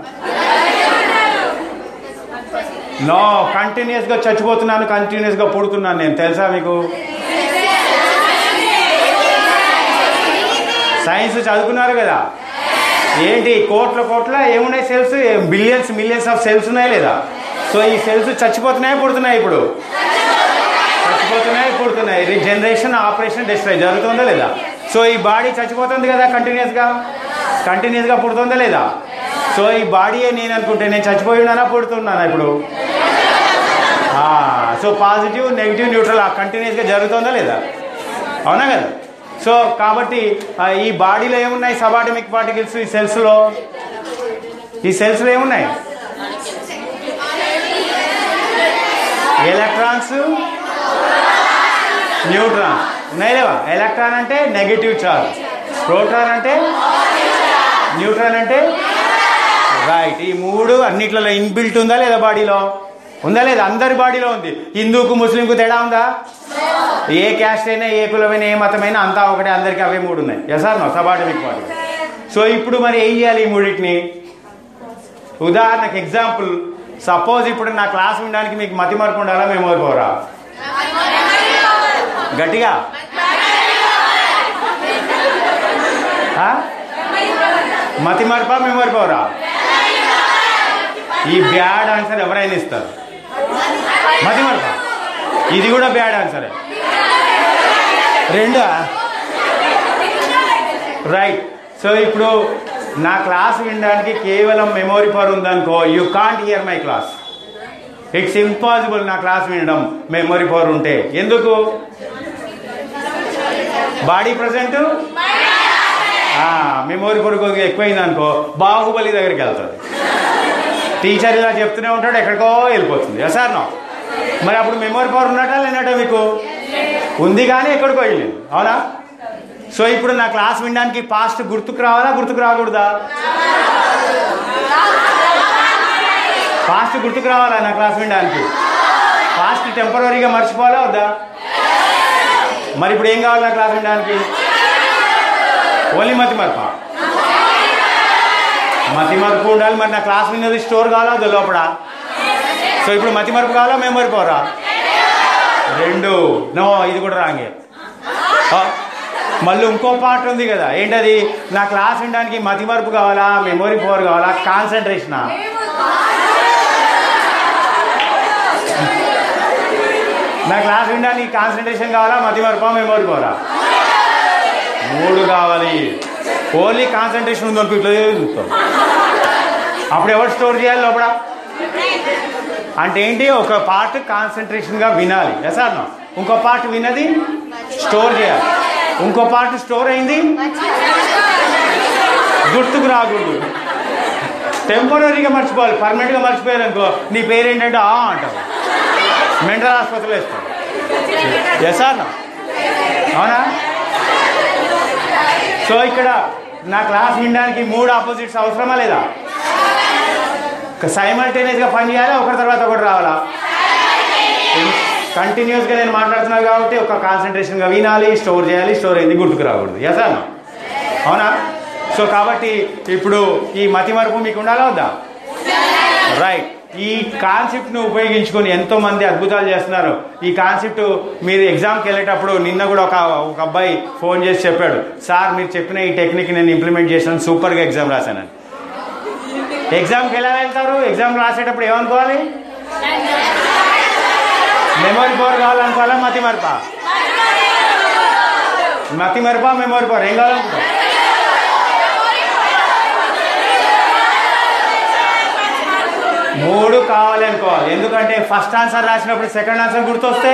నో కంటిన్యూస్ గా చచ్చిపోతున్నాను కంటిన్యూస్ గా పుడుతున్నాను నేను తెలుసా మీకు సైన్స్ చదువుకున్నారు కదా ఏంటి కోట్ల కోట్ల ఏమున్నాయి cells billions millions of cells ఉన్నాయి లేదా సో ఈ సెల్స్ చచ్చిపోతున్నాయి పుడుతున్నాయి ఇప్పుడు చచ్చిపోతున్నాయి పుడుతున్నాయి రీజనరేషన్ ఆపరేషన్ డిస్ట్రాయ్ జరుగుతుందా లేదా సో ఈ బాడీ చచ్చిపోతుంది కదా కంటిన్యూస్గా కంటిన్యూస్గా పుడుతుందా లేదా సో ఈ బాడీయే నేను అనుకుంటే నేను చచ్చిపోయి ఉన్నానా పుడుతున్నానా ఇప్పుడు సో పాజిటివ్ నెగిటివ్ న్యూట్రల్ కంటిన్యూస్గా జరుగుతుందా లేదా అవునా కదా సో కాబట్టి ఆ, ఈ బాడీలో ఏమున్నాయి సబాటమిక్ పార్టికల్స్ ఈ సెల్స్లో ఈ సెల్స్లో ఏమున్నాయి ఎలక్ట్రాన్స్ న్యూట్రాన్ ఉన్నాయి లేవా ఎలక్ట్రాన్ అంటే నెగిటివ్ చార్జ్ ప్రోటాన్ అంటే న్యూట్రాన్ అంటే రైట్ ఈ మూడు అన్నిట్లలో ఇన్బిల్ట్ ఉందా లేదా బాడీలో ఉందా లేదా అందరి బాడీలో ఉంది హిందూకు ముస్లింకు తేడా ఉందా ఏ క్యాస్ట్ అయినా ఏ కులమైనా ఏ మతమైనా అంతా ఒకటే అందరికీ అవే మూడు ఉన్నాయి yes or no subatomic body so ఇప్పుడు మరి ఏం చేయాలి ఈ మూడింటిని ఉదాహరణకు ఎగ్జాంపుల్ సపోజ్ ఇప్పుడు నా క్లాస్ వినడానికి మీకు మతి మార్పు ఉండాలా మెమోరీ పోరా గట్టిగా ఆ? మతి మార్పా మెమోరీ పోరా ఈ బ్యాడ్ ఆన్సర్ ఎవరైనా ఇస్తారు మతి మార్పా ఇది కూడా బ్యాడ్ ఆన్సరే రెండా రైట్ సో ఇప్పుడు నా క్లాస్ వినడానికి కేవలం మెమొరీ పవర్ ఉందనుకో you can't hear my class it's impossible నా క్లాస్ వినడం మెమొరీ పవర్ ఉంటే ఎందుకు బాడీ ప్రజెంట్ మెమొరీ పవర్ ఎక్కువైంది అనుకో బాహుబలి దగ్గరికి వెళ్తుంది టీచర్ ఇలా చెప్తూనే ఉంటాడు ఎక్కడికో వెళ్ళిపోతుంది సార్ నో మరి అప్పుడు మెమొరీ పవర్ ఉన్నట్టా లేనట్టా మీకు ఉంది కానీ ఎక్కడికో వెళ్ళింది అవునా సో ఇప్పుడు నా క్లాస్ వినడానికి పాస్ట్ గుర్తుకు రావాలా గుర్తుకు రాకూడదా పాస్ట్ గుర్తుకు రావాలా నా క్లాస్ వినడానికి పాస్ట్ టెంపరీగా మర్చిపోవాలా వద్దా మరి ఇప్పుడు ఏం కావాలి నా క్లాస్ వినడానికి ఓన్లీ మతి మరప మతి మరపు ఉండాలి మరి నా క్లాస్ విన్నది స్టోర్ కావాలా వద్దా లోపల సో ఇప్పుడు మతి మరపు కావాలా మెమరీ పోరా రెండు నో ఇది కూడా రాంగే ఆ, మళ్ళీ ఇంకో పార్ట్ ఉంది కదా ఏంటది నా క్లాస్ వినడానికి మతి మరుపు కావాలా మెమొరీ పవర్ కావాలా కాన్సన్ట్రేషన్ నా క్లాస్ వినడానికి కాన్సన్ట్రేషన్ కావాలా మతి మరుపా మెమొరీ పవరా మూడు కావాలి ఓన్లీ కాన్సన్ట్రేషన్ ఉంది అనుకో ఇట్లా చూస్తాం అప్పుడు ఎవరు స్టోర్ చేయాలి లోపల అంటే ఏంటి ఒక పార్ట్ కాన్సన్ట్రేషన్గా వినాలి ఎసార్ ఇంకో పార్ట్ విన్నది స్టోర్ చేయాలి ఇంకో పార్ట్ స్టోర్ అయింది గుర్తుకు రాకూడదు టెంపరీగా మర్చిపోవాలి పర్మనెంట్గా మర్చిపోయారు అనుకో నీ పేరు ఏంటంటే ఆ అంటావు మెంటల్ ఆసుపత్రిలో వేస్తావు ఎసార్ అవునా సో ఇక్కడ నా క్లాస్ వినడానికి మూడు ఆపోజిట్స్ అవసరమా లేదా సైమల్టేనియస్గా పని చేయాలా ఒకరి తర్వాత ఒకటి రావాలా కంటిన్యూస్గా నేను మాట్లాడుతున్నా కాబట్టి ఒక కాన్సన్ట్రేషన్గా వినాలి స్టోర్ చేయాలి స్టోర్ అయింది గుర్తుకు రాకూడదు ఎసాను అవునా సో కాబట్టి ఇప్పుడు ఈ మతి మరుపు మీకు ఉండాలా వద్దా రైట్ ఈ కాన్సెప్ట్ను ఉపయోగించుకొని ఎంతో మంది అద్భుతాలు చేస్తున్నారు ఈ కాన్సెప్ట్ మీరు ఎగ్జామ్కి వెళ్ళేటప్పుడు నిన్న కూడా ఒక ఒక అబ్బాయి ఫోన్ చేసి చెప్పాడు సార్ మీరు చెప్పిన ఈ టెక్నిక్ నేను ఇంప్లిమెంట్ చేశాను సూపర్గా ఎగ్జామ్ రాశానని ఎగ్జామ్కి ఎలా వెళ్తారు ఎగ్జామ్ రాసేటప్పుడు ఏమనుకోవాలి మెమొరీ పవర్ కావాలనుకోవాలా మతి మరపా మతి మరపా మెమొరీ పవర్ ఏం కావాలనుకుంటాం మూడు కావాలి అనుకోవాలి ఎందుకంటే ఫస్ట్ ఆన్సర్ రాసినప్పుడు సెకండ్ ఆన్సర్ గుర్తొస్తే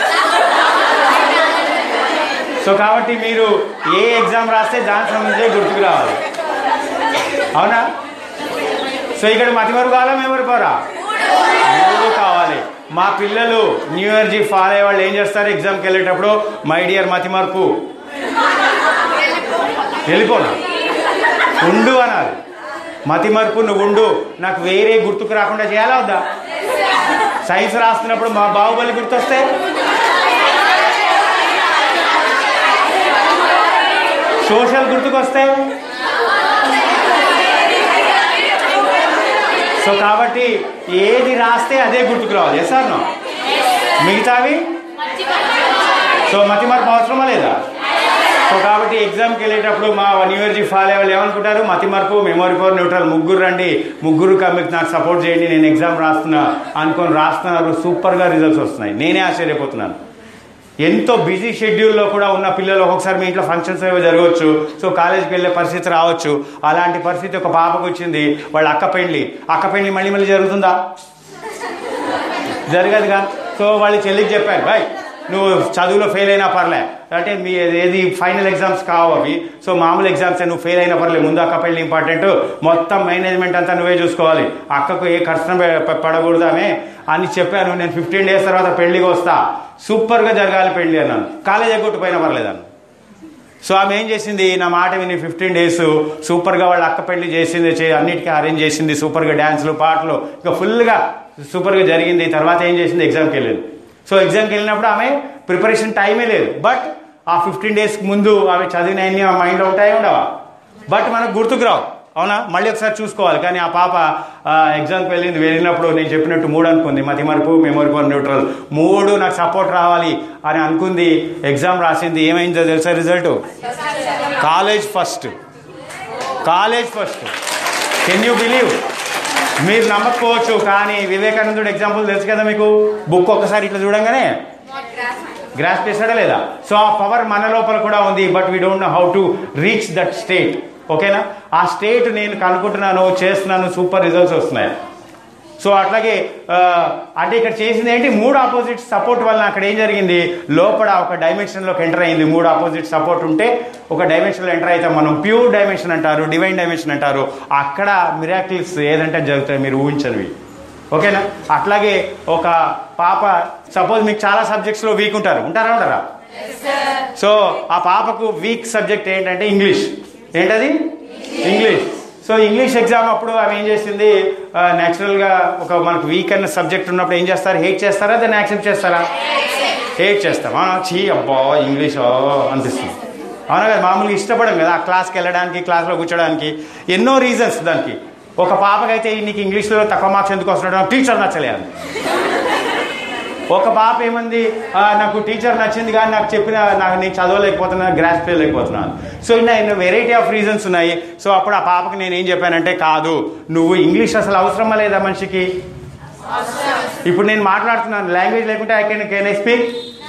సో కాబట్టి మీరు ఏ ఎగ్జామ్ రాస్తే దానికి సంబంధించి గుర్తుకు రావాలి అవునా సో ఇక్కడ మతిమరుపు కావాలా మెమరీ పోరా మూడు కావాలి మా పిల్లలు న్యూ ఇయర్ జీ ఫాలో అయ్యే వాళ్ళు ఏం చేస్తారు ఎగ్జామ్కి వెళ్ళేటప్పుడు మై డియర్ మతిమరుపు వెళ్ళిపోనా ఉండు అనాలి మతిమరుపు నువ్వు ఉండు నాకు వేరే గుర్తుకు రాకుండా చేయాలా వద్దా సైన్స్ రాస్తున్నప్పుడు మా బాహుబలి గుర్తొస్తే సోషల్ గుర్తుకొస్తే సో కాబట్టి ఏది రాస్తే అదే గుర్తుకు రావాలి ఎస్ సార్ నో మిగతావి సో మతి మార్పు అవసరమా లేదా సో కాబట్టి ఎగ్జామ్కి వెళ్ళేటప్పుడు మా న్యూ ఇయర్ జీ ఫాలో వాళ్ళు ఏమనుకుంటారు మతి మార్పు మెమొరీ పవర్ న్యూట్రల్ ముగ్గురు రండి ముగ్గురు మీకు నాకు సపోర్ట్ చేయండి నేను ఎగ్జామ్ రాస్తున్నా అనుకొని రాస్తున్నారు సూపర్గా రిజల్ట్స్ వస్తున్నాయి నేనే ఆశ్చర్యపోతున్నాను ఎంతో బిజీ షెడ్యూల్లో కూడా ఉన్న పిల్లలు ఒక్కొక్కసారి మీ ఇంట్లో ఫంక్షన్స్ ఏవో జరగవచ్చు సో కాలేజీకి వెళ్ళే పరిస్థితి రావచ్చు అలాంటి పరిస్థితి ఒక పాపకు వచ్చింది వాళ్ళ అక్క పెళ్ళి అక్క పెళ్ళి మళ్ళీ మళ్ళీ జరుగుతుందా జరగదుగా సో వాళ్ళు చెల్లికి చెప్పారు బాయ్ నువ్వు చదువులో ఫెయిల్ అయినా పర్లే అంటే మీ ఏది ఫైనల్ ఎగ్జామ్స్ కావు అవి సో మామూలు ఎగ్జామ్స్ నువ్వు ఫెయిల్ అయినా పర్లేదు ముందు అక్క పెళ్ళి ఇంపార్టెంట్ మొత్తం మేనేజ్మెంట్ అంతా నువ్వే చూసుకోవాలి అక్కకు ఏ కష్టం పె- పడకూడదు ఆమె అని చెప్పాను నేను ఫిఫ్టీన్ డేస్ తర్వాత పెళ్ళికి వస్తా సూపర్గా జరగాలి పెళ్ళి అన్నాను కాలేజ్ ఎగ్గొట్టిపోయినా పర్లేదన్నాను సో ఆమె ఏం చేసింది నా మాట విని ఫిఫ్టీన్ డేస్ సూపర్గా వాళ్ళ అక్క పెళ్లి చేసింది చే- అన్నిటికీ అరేంజ్ చేసింది సూపర్గా డ్యాన్స్లు పాటలు ఇంకా ఫుల్గా సూపర్గా జరిగింది తర్వాత ఏం చేసింది ఎగ్జామ్కి వెళ్ళింది సో ఎగ్జామ్కి వెళ్ళినప్పుడు ఆమె ప్రిపరేషన్ టైమే లేదు బట్ ఆ ఫిఫ్టీన్ డేస్ ముందు ఆమె చదివినవన్నీ ఆ మైండ్లో ఉంటాయి ఉండవా బట్ మనకు గుర్తుకు రావు అవునా మళ్ళీ ఒకసారి చూసుకోవాలి కానీ ఆ పాప ఆ, ఎగ్జామ్కి వెళ్ళింది వెళ్ళినప్పుడు నేను చెప్పినట్టు మూడు అనుకుంది మతి మరుపు మెమొరీ పవర్ న్యూట్రల్ మూడు నాకు సపోర్ట్ రావాలి అని అనుకుంది ఎగ్జామ్ రాసింది ఏమైందో తెలుసా result college first college first can you believe మీరు నమ్మకపోవచ్చు కానీ వివేకానందుడు ఎగ్జాంపుల్ తెలుసు కదా మీకు బుక్ ఒక్కసారి ఇట్లా చూడంగానే గ్రాస్ చేశాడా లేదా సో ఆ పవర్ మన లోపల కూడా ఉంది but we don't know how to reach that state ఓకేనా ఆ స్టేట్ నేను కనుక్కుంటున్నాను చేస్తున్నాను సూపర్ రిజల్ట్స్ వస్తున్నాయి సో అట్లాగే ఆ, అంటే ఇక్కడ చేసింది ఏంటి మూడు ఆపోజిట్ సపోర్ట్ వల్ల అక్కడ ఏం జరిగింది లోపల ఒక డైమెన్షన్లోకి ఎంటర్ అయింది మూడు ఆపోజిట్ సపోర్ట్ ఉంటే ఒక డైమెన్షన్లో ఎంటర్ అవుతాం మనం ప్యూర్ డైమెన్షన్ అంటారు డివైన్ డైమెన్షన్ అంటారు అక్కడ మిరాకిల్స్ ఏదంటే జరుగుతాయి మీరు ఊహించనివి ఓకేనా అట్లాగే ఒక పాప సపోజ్ మీకు చాలా సబ్జెక్ట్స్లో వీక్ ఉంటారు ఉంటారా ఉంటారా సో ఆ పాపకు వీక్ సబ్జెక్ట్ ఏంటంటే ఇంగ్లీష్ ఏంటది ఇంగ్లీష్ సో ఇంగ్లీష్ ఎగ్జామ్ అప్పుడు ఆమె ఏం చేసింది న్యాచురల్గా ఒక మనకు వీక్ అన్న సబ్జెక్ట్ ఉన్నప్పుడు ఏం చేస్తారు హేట్ చేస్తారా దాన్ని యాక్సెప్ట్ చేస్తారా హేట్ చేస్తాం అవునా చీ అబ్బా ఇంగ్లీష్ ఓ అనిపిస్తుంది అవునా కదా మామూలుగా ఇష్టపడం కదా ఆ క్లాస్కి వెళ్ళడానికి క్లాస్లో కూర్చోడానికి ఎన్నో రీజన్స్ దానికి ఒక పాపకైతే నీకు ఇంగ్లీష్లో తక్కువ మార్క్స్ ఎందుకు వస్తున్నాడు టీచర్ నచ్చలేదు ఒక పాప ఏమంది "ఆ, నాకు టీచర్ నచ్చింది కానీ నాకు చెప్పిన నాకు నేను చదవలేకపోతున్నా గ్రాస్ లేకపోతున్నాను సో ఇలా ఎన్నో వెరైటీ ఆఫ్ రీజన్స్ ఉన్నాయి సో అప్పుడు ఆ పాపకి నేను ఏం చెప్పానంటే కాదు నువ్వు ఇంగ్లీష్ అసలు అవసరమా లేదా మనిషికి ఇప్పుడు నేను మాట్లాడుతున్నాను లాంగ్వేజ్ లేకుంటే I can can I speak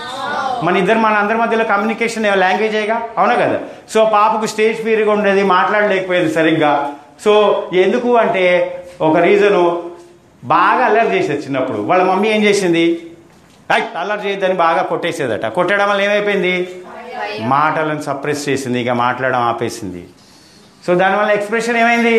మన ఇద్దరు మన అందరి మధ్యలో కమ్యూనికేషన్ లాంగ్వేజేగా అవునా కదా సో పాపకు స్టేజ్ ఫీర్గా ఉండేది మాట్లాడలేకపోయేది సరిగ్గా సో ఎందుకు అంటే ఒక రీజను బాగా అల్లరి చేసేది చిన్నప్పుడు వాళ్ళ మమ్మీ ఏం చేసింది "ఐ, అల్లరి చేయొద్దని బాగా కొట్టేసేదట కొట్టడం వల్ల ఏమైపోయింది మాటలను సప్రెస్ చేసింది ఇక మాట్లాడడం ఆపేసింది సో దానివల్ల ఎక్స్ప్రెషన్ ఏమైంది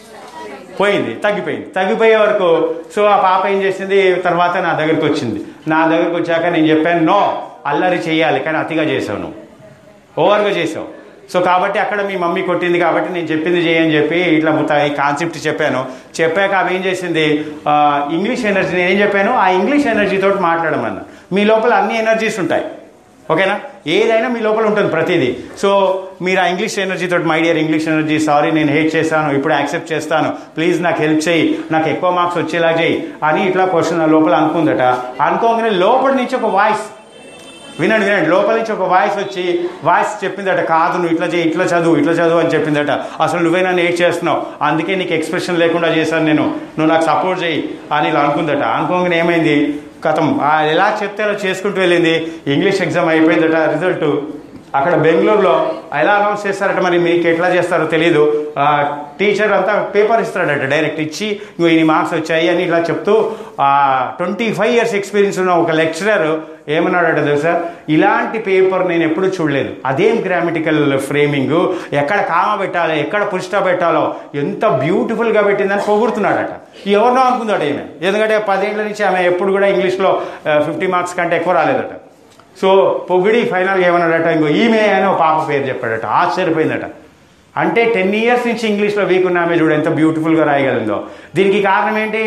పోయింది తగ్గిపోయింది తగ్గిపోయే వరకు సో ఆ పాప ఏం చేసింది తర్వాత నా దగ్గరికి వచ్చింది నా దగ్గరికి వచ్చాక నేను చెప్పాను నో అల్లరి చేయాలి కానీ అతిగా చేసావు నువ్వు ఓవర్గా చేసావు సో కాబట్టి అక్కడ మీ మమ్మీ కొట్టింది కాబట్టి నేను చెప్పింది చేయని చెప్పి ఇట్లా మొత్తం ఈ కాన్సెప్ట్ చెప్పాను చెప్పాక ఆమె ఏం చేసింది ఆ, ఇంగ్లీష్ ఎనర్జీ నేను ఏం చెప్పాను ఆ ఇంగ్లీష్ ఎనర్జీతో మాట్లాడమన్నా మీ లోపల అన్ని ఎనర్జీస్ ఉంటాయి ఓకేనా ఏదైనా మీ లోపల ఉంటుంది ప్రతిదీ సో మీరు ఆ ఇంగ్లీష్ ఎనర్జీ తోటి my dear English energy sorry నేను హేట్ చేశాను ఇప్పుడు యాక్సెప్ట్ చేస్తాను ప్లీజ్ నాకు హెల్ప్ చేయి నాకు ఎక్కువ మార్క్స్ వచ్చేలా చేయి అని ఇట్లా క్వశ్చన్ లోపల అనుకుందట అనుకోగానే లోపల నుంచి ఒక వాయిస్ వినండి వినండి లోపల నుంచి ఒక వాయిస్ వచ్చి వాయిస్ చెప్పిందట కాదు నువ్వు ఇట్లా చేయి ఇట్లా చదువు ఇట్లా చదువు అని చెప్పిందట అసలు నువ్వే నన్ను ఏడ్ చేస్తున్నావు అందుకే నీకు ఎక్స్ప్రెషన్ లేకుండా చేశాను నేను నువ్వు నాకు సపోర్ట్ చేయి అని ఇలా అనుకుందట అనుకోగానే ఏమైంది కథం ఆ ఎలా చెప్తే అలా చేసుకుంటూ వెళ్ళింది ఇంగ్లీష్ ఎగ్జామ్ అయిపోయిందట రిజల్ట్ అక్కడ బెంగళూరులో ఎలా అనౌన్స్ చేస్తారట మరి మీకు ఎట్లా చేస్తారో తెలియదు ఆ, టీచర్ అంతా పేపర్ ఇస్తాడట డైరెక్ట్ ఇచ్చి ఇంకో ఇన్ని మార్క్స్ వచ్చాయి అని ఇలా చెప్తూ ట్వంటీ ఫైవ్ ఇయర్స్ ఎక్స్పీరియన్స్ ఉన్న ఒక లెక్చరర్ ఏమన్నాడట తెలుసా ఇలాంటి పేపర్ నేను ఎప్పుడూ చూడలేదు అదేం గ్రామటికల్ ఫ్రేమింగ్ ఎక్కడ కామ పెట్టాలి ఎక్కడ పుష్ట పెట్టాలో ఎంత బ్యూటిఫుల్గా పెట్టిందని పొగుడుతున్నాడట ఎవరినో అనుకుందాట ఈమె ఎందుకంటే పదేళ్ల నుంచి ఆమె ఎప్పుడు కూడా ఇంగ్లీష్లో ఫిఫ్టీ మార్క్స్ కంటే ఎక్కువ రాలేదట సో పొగిడి ఫైనల్గా ఏమన్నాడట ఇంకో ఈమె అని ఒక పాప పేరు చెప్పాడట ఆశ్చర్యపోయిందట అంటే టెన్ ఇయర్స్ నుంచి ఇంగ్లీష్లో వీక్ ఉన్న ఆమె చూడు ఎంత బ్యూటిఫుల్గా రాయగలిందో దీనికి కారణం ఏంటి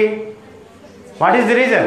what is the reason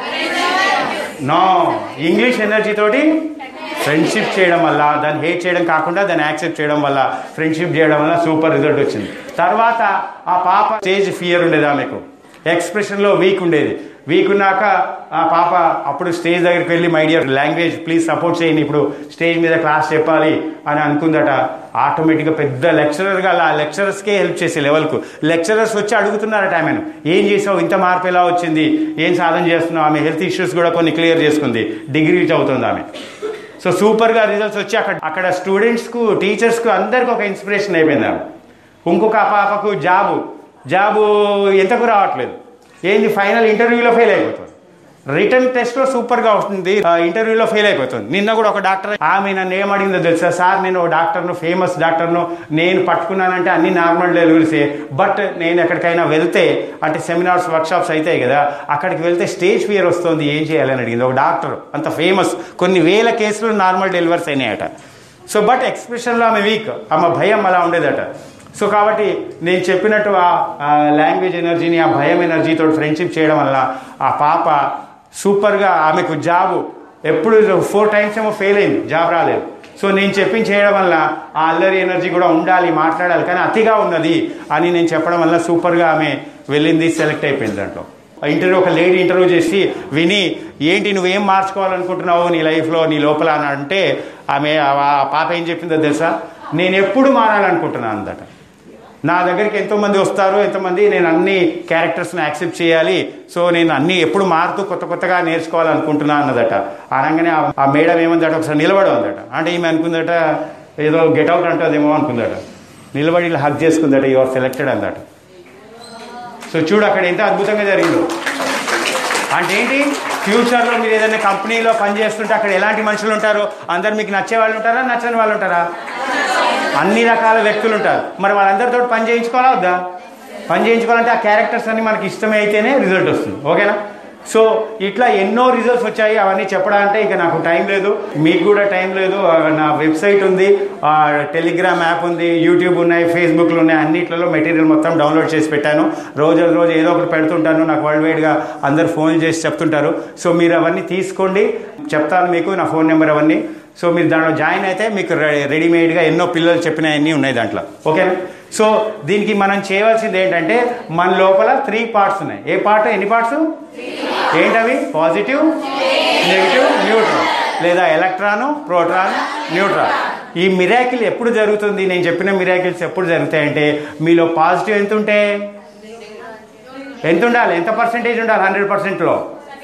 no English energy తోటి ఫ్రెండ్షిప్ చేయడం వల్ల దాన్ని హేట్ చేయడం కాకుండా దాన్ని యాక్సెప్ట్ చేయడం వల్ల ఫ్రెండ్షిప్ చేయడం వల్ల సూపర్ రిజల్ట్ వచ్చింది తర్వాత ఆ పాప స్టేజ్ ఫియర్ ఉండేది ఆమెకు ఎక్స్ప్రెషన్లో వీక్ ఉండేది వీక్ ఉన్నాక ఆ పాప అప్పుడు స్టేజ్ దగ్గరికి వెళ్ళి my dear language please support చేయండి ఇప్పుడు స్టేజ్ మీద క్లాస్ చెప్పాలి అని అనుకుందట ఆటోమేటిక్గా పెద్ద లెక్చరర్గా ఆ లెక్చరర్స్కే హెల్ప్ చేసే లెవెల్కు లెక్చరర్స్ వచ్చి అడుగుతున్నారట ఆమెను ఏం చేసావు ఇంత మార్పు ఎలా వచ్చింది ఏం సాధన చేస్తున్నావు ఆమె హెల్త్ ఇష్యూస్ కూడా కొన్ని క్లియర్ చేసుకుంది డిగ్రీ చదువుతుంది ఆమె సో సూపర్గా రిజల్ట్స్ వచ్చి అక్కడ అక్కడ స్టూడెంట్స్కు టీచర్స్కు అందరికి ఒక ఇన్స్పిరేషన్ అయిపోయింది ఆమె ఇంకొక పాపకు జాబు జాబు ఎంతకు రావట్లేదు ఏంది ఫైనల్ ఇంటర్వ్యూలో ఫెయిల్ అయిపోతుంది రిటర్న్ టెస్ట్లో సూపర్గా వస్తుంది ఆ, ఇంటర్వ్యూలో ఫెయిల్ అయిపోతుంది నిన్న కూడా ఒక డాక్టర్ ఆమె నన్ను ఏమడిగిందో తెలుసా సార్ నేను ఒక డాక్టర్ను ఫేమస్ డాక్టర్ను నేను పట్టుకున్నానంటే అన్ని నార్మల్ డెలివరీసే బట్ నేను ఎక్కడికైనా వెళ్తే అంటే సెమినార్స్ వర్క్షాప్స్ అవుతాయి కదా అక్కడికి వెళ్తే స్టేజ్ ఫియర్ వస్తుంది ఏం చేయాలని అడిగింది ఒక డాక్టర్ అంత ఫేమస్ కొన్ని వేల కేసులు నార్మల్ డెలివరీస్ అయినాయట సో బట్ ఎక్స్ప్రెషన్లో ఆమె వీక్ ఆమె భయం అలా ఉండేదట సో కాబట్టి నేను చెప్పినట్టు ఆ లాంగ్వేజ్ ఎనర్జీని ఆ భయం ఎనర్జీతో ఫ్రెండ్షిప్ చేయడం వల్ల ఆ పాప సూపర్గా ఆమెకు జాబు ఎప్పుడు ఫోర్ టైమ్స్ ఏమో ఫెయిల్ అయింది జాబ్ రాలేదు సో నేను చెప్పింది చేయడం వల్ల ఆ అల్లరి ఎనర్జీ కూడా ఉండాలి మాట్లాడాలి కానీ అతిగా ఉన్నది అని నేను చెప్పడం వల్ల సూపర్గా ఆమె వెళ్ళింది సెలెక్ట్ అయిపోయింది దాంట్లో ఇంటర్వ్యూ ఒక లేడీ ఇంటర్వ్యూ చేసి విని ఏంటి నువ్వేం మార్చుకోవాలనుకుంటున్నావు నీ లైఫ్లో నీ లోపల అని అంటే ఆమె ఆ పాప ఏం చెప్పిందో తెలుసా నేను ఎప్పుడు మారాలనుకుంటున్నాను అందట నా దగ్గరికి ఎంతోమంది వస్తారు ఎంతోమంది నేను అన్ని క్యారెక్టర్స్ని యాక్సెప్ట్ చేయాలి సో నేను అన్ని ఎప్పుడు మారుతూ కొత్త కొత్తగా నేర్చుకోవాలనుకుంటున్నా అన్నదట అనగానే ఆ- ఆ మేడం ఏమందట ఒకసారి నిలబడి ఉందట అంటే ఈమె అనుకుందట ఏదో గెట్అవుట్ అంటుందేమో అనుకుందట నిలబడి ఇలా హక్ చేసుకుందట యువర్ సెలెక్టెడ్ అందట సో చూడు అక్కడ ఎంత అద్భుతంగా జరిగిందో అంటే ఏంటి ఫ్యూచర్లో మీరు ఏదైనా కంపెనీలో పనిచేస్తుంటే అక్కడ ఎలాంటి మనుషులు ఉంటారు అందరు మీకు నచ్చే వాళ్ళు ఉంటారా నచ్చని వాళ్ళు ఉంటారా అన్ని రకాల వ్యక్తులు ఉంటారు మరి వాళ్ళందరితో పని చేయించుకోవాలా వద్దా పని చేయించుకోవాలంటే ఆ క్యారెక్టర్స్ అన్ని మనకి ఇష్టమే అయితేనే రిజల్ట్ వస్తుంది ఓకేనా సో ఇట్లా ఎన్నో రిజల్ట్స్ వచ్చాయి అవన్నీ చెప్పడాలంటే ఇక నాకు టైం లేదు మీకు కూడా టైం లేదు ఆ, నా వెబ్సైట్ ఉంది ఆ, టెలిగ్రామ్ యాప్ ఉంది యూట్యూబ్ ఉన్నాయి ఫేస్బుక్లు ఉన్నాయి అన్నిట్లలో మెటీరియల్ మొత్తం డౌన్లోడ్ చేసి పెట్టాను రోజు రోజు ఏదో ఒకటి పెడుతుంటాను నాకు వరల్డ్ వైడ్గా అందరు ఫోన్ చేసి చెప్తుంటారు సో మీరు అవన్నీ తీసుకోండి చెప్తాను మీకు నా ఫోన్ నెంబర్ అవన్నీ సో మీరు దాంట్లో జాయిన్ అయితే మీకు రె- రెడీమేడ్గా ఎన్నో పిల్లలు చెప్పినవన్నీ ఉన్నాయి దాంట్లో ఓకేనా సో దీనికి మనం చేయవలసింది ఏంటంటే మన లోపల త్రీ పార్ట్స్ ఉన్నాయి ఏ పార్ట్ ఎన్ని పార్ట్స్ ఏంటవి పాజిటివ్ నెగిటివ్ న్యూట్రల్ లేదా ఎలక్ట్రాను ప్రోటాన్ న్యూట్రాన్ ఈ మిరాకిల్ ఎప్పుడు జరుగుతుంది నేను చెప్పిన మిరాకిల్స్ ఎప్పుడు జరుగుతాయంటే మీలో పాజిటివ్ ఎంత ఉంటే ఎంత ఉండాలి ఎంత పర్సెంటేజ్ ఉండాలి హండ్రెడ్ పర్సెంట్లో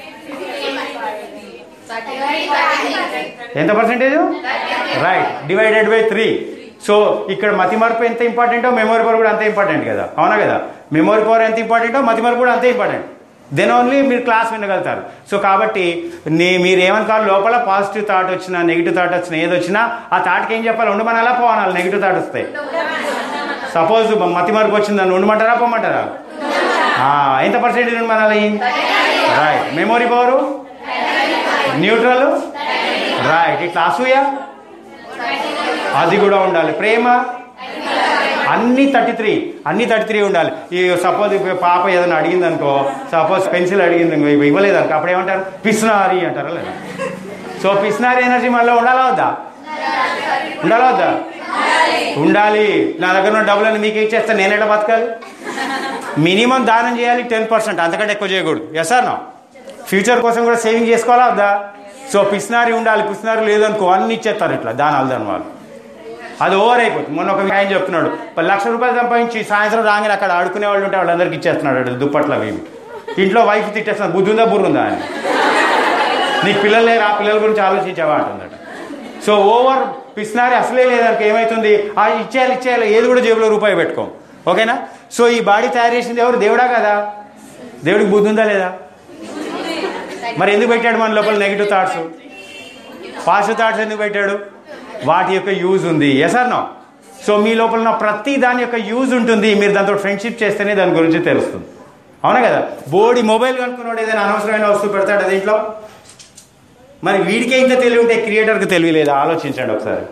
ఎంత percentage right divided by three so ఇక్కడ మతి మార్పు ఎంత ఇంపార్టెంటో మెమొరీ పవర్ కూడా అంతే ఇంపార్టెంట్ కదా అవునా కదా మెమొరీ పవర్ ఎంత ఇంపార్టెంటో మతి మార్పు కూడా అంతే ఇంపార్టెంట్ దెన్ ఓన్లీ మీరు క్లాస్ వినగలుగుతారు సో కాబట్టి నీ మీరు ఏమనుకోవాలి లోపల పాజిటివ్ థాట్ వచ్చినా నెగిటివ్ థాట్ వచ్చినా ఏది వచ్చినా ఆ థాట్కి ఏం చెప్పాలి ఉండమనాలా పోవాలి నెగిటివ్ థాట్ వస్తాయి సపోజ్ మతి మార్పు వచ్చిందని ఉండమంటారా పోమంటారా ఆ, ఎంత పర్సెంటేజ్ ఉండమనాలి right memory power neutral right ఇట్లా అసూయ అది కూడా ఉండాలి ప్రేమ అన్ని థర్టీ త్రీ అన్ని థర్టీ త్రీ ఉండాలి ఈ సపోజ్ ఇప్పుడు పాప ఏదైనా అడిగింది అనుకో సపోజ్ పెన్సిల్ అడిగింది అనుకో ఇవి ఇవ్వలేదు అనుకో అప్పుడు ఏమంటారు పిస్నారి అంటారా లేదా సో పిస్నారి ఎనర్జీ మనలో ఉండాలా వద్దా ఉండాలా వద్దా ఉండాలి నా దగ్గర ఉన్న డబ్బులను మీకు ఇచ్చేస్తే నేను ఎట్లా బతకాలి మినిమం దానం చేయాలి టెన్ పర్సెంట్ అంతకంటే ఎక్కువ చేయకూడదు ఎస్ ఆర్ నో ఫ్యూచర్ కోసం కూడా సేవింగ్ చేసుకోవాలా వద్దా సో పిస్నారి ఉండాలి పిస్నారి లేదనుకో అన్ని ఇచ్చేస్తారు ఇట్లా దానాలు దాని వాళ్ళు అది ఓవర్ అయిపోతుంది మొన్న ఒక ఆయన చెప్తున్నాడు పది లక్ష రూపాయలు సంపాదించి సాయంత్రం రాగానే అక్కడ ఆడుకునే వాళ్ళు ఉంటే వాళ్ళందరికీ ఇచ్చేస్తున్నాడు వాడు దుప్పట్లు అవి ఇవి. ఇంట్లో వైఫ్ తిట్టేస్తున్నాడు బుద్ధి ఉందా బుర్ర ఉందా అని నీకు పిల్లలు లేరు ఆ పిల్లల గురించి ఆలోచించావా అంటుందట సో ఓవర్ పిస్నారి అసలే లేదనుకో ఏమవుతుంది ఆ ఇచ్చేయాలి ఇచ్చేయాలి ఏది కూడా జేబులో రూపాయి పెట్టుకోం ఓకేనా సో ఈ బాడీ తయారు చేసింది ఎవరు దేవుడా కదా దేవుడికి బుద్ధి ఉందా లేదా మరి ఎందుకు పెట్టాడు మన లోపల నెగిటివ్ థాట్స్ పాజిటివ్ థాట్స్ ఎందుకు పెట్టాడు వాటి యొక్క యూజ్ ఉంది ఎస్ ఆర్ నో సో మీ లోపల ఉన్న ప్రతి దాని యొక్క యూజ్ ఉంటుంది మీరు దాంతో ఫ్రెండ్షిప్ చేస్తేనే దాని గురించి తెలుస్తుంది అవునా కదా బోడి మొబైల్ కనుక్కున్నాడు ఏదైనా అనవసరమైన వస్తువు పెడతాడు దీంట్లో మరి వీడికే ఇంత తెలివి ఉంటే క్రియేటర్కి తెలివి లేదా ఆలోచించండి ఒకసారి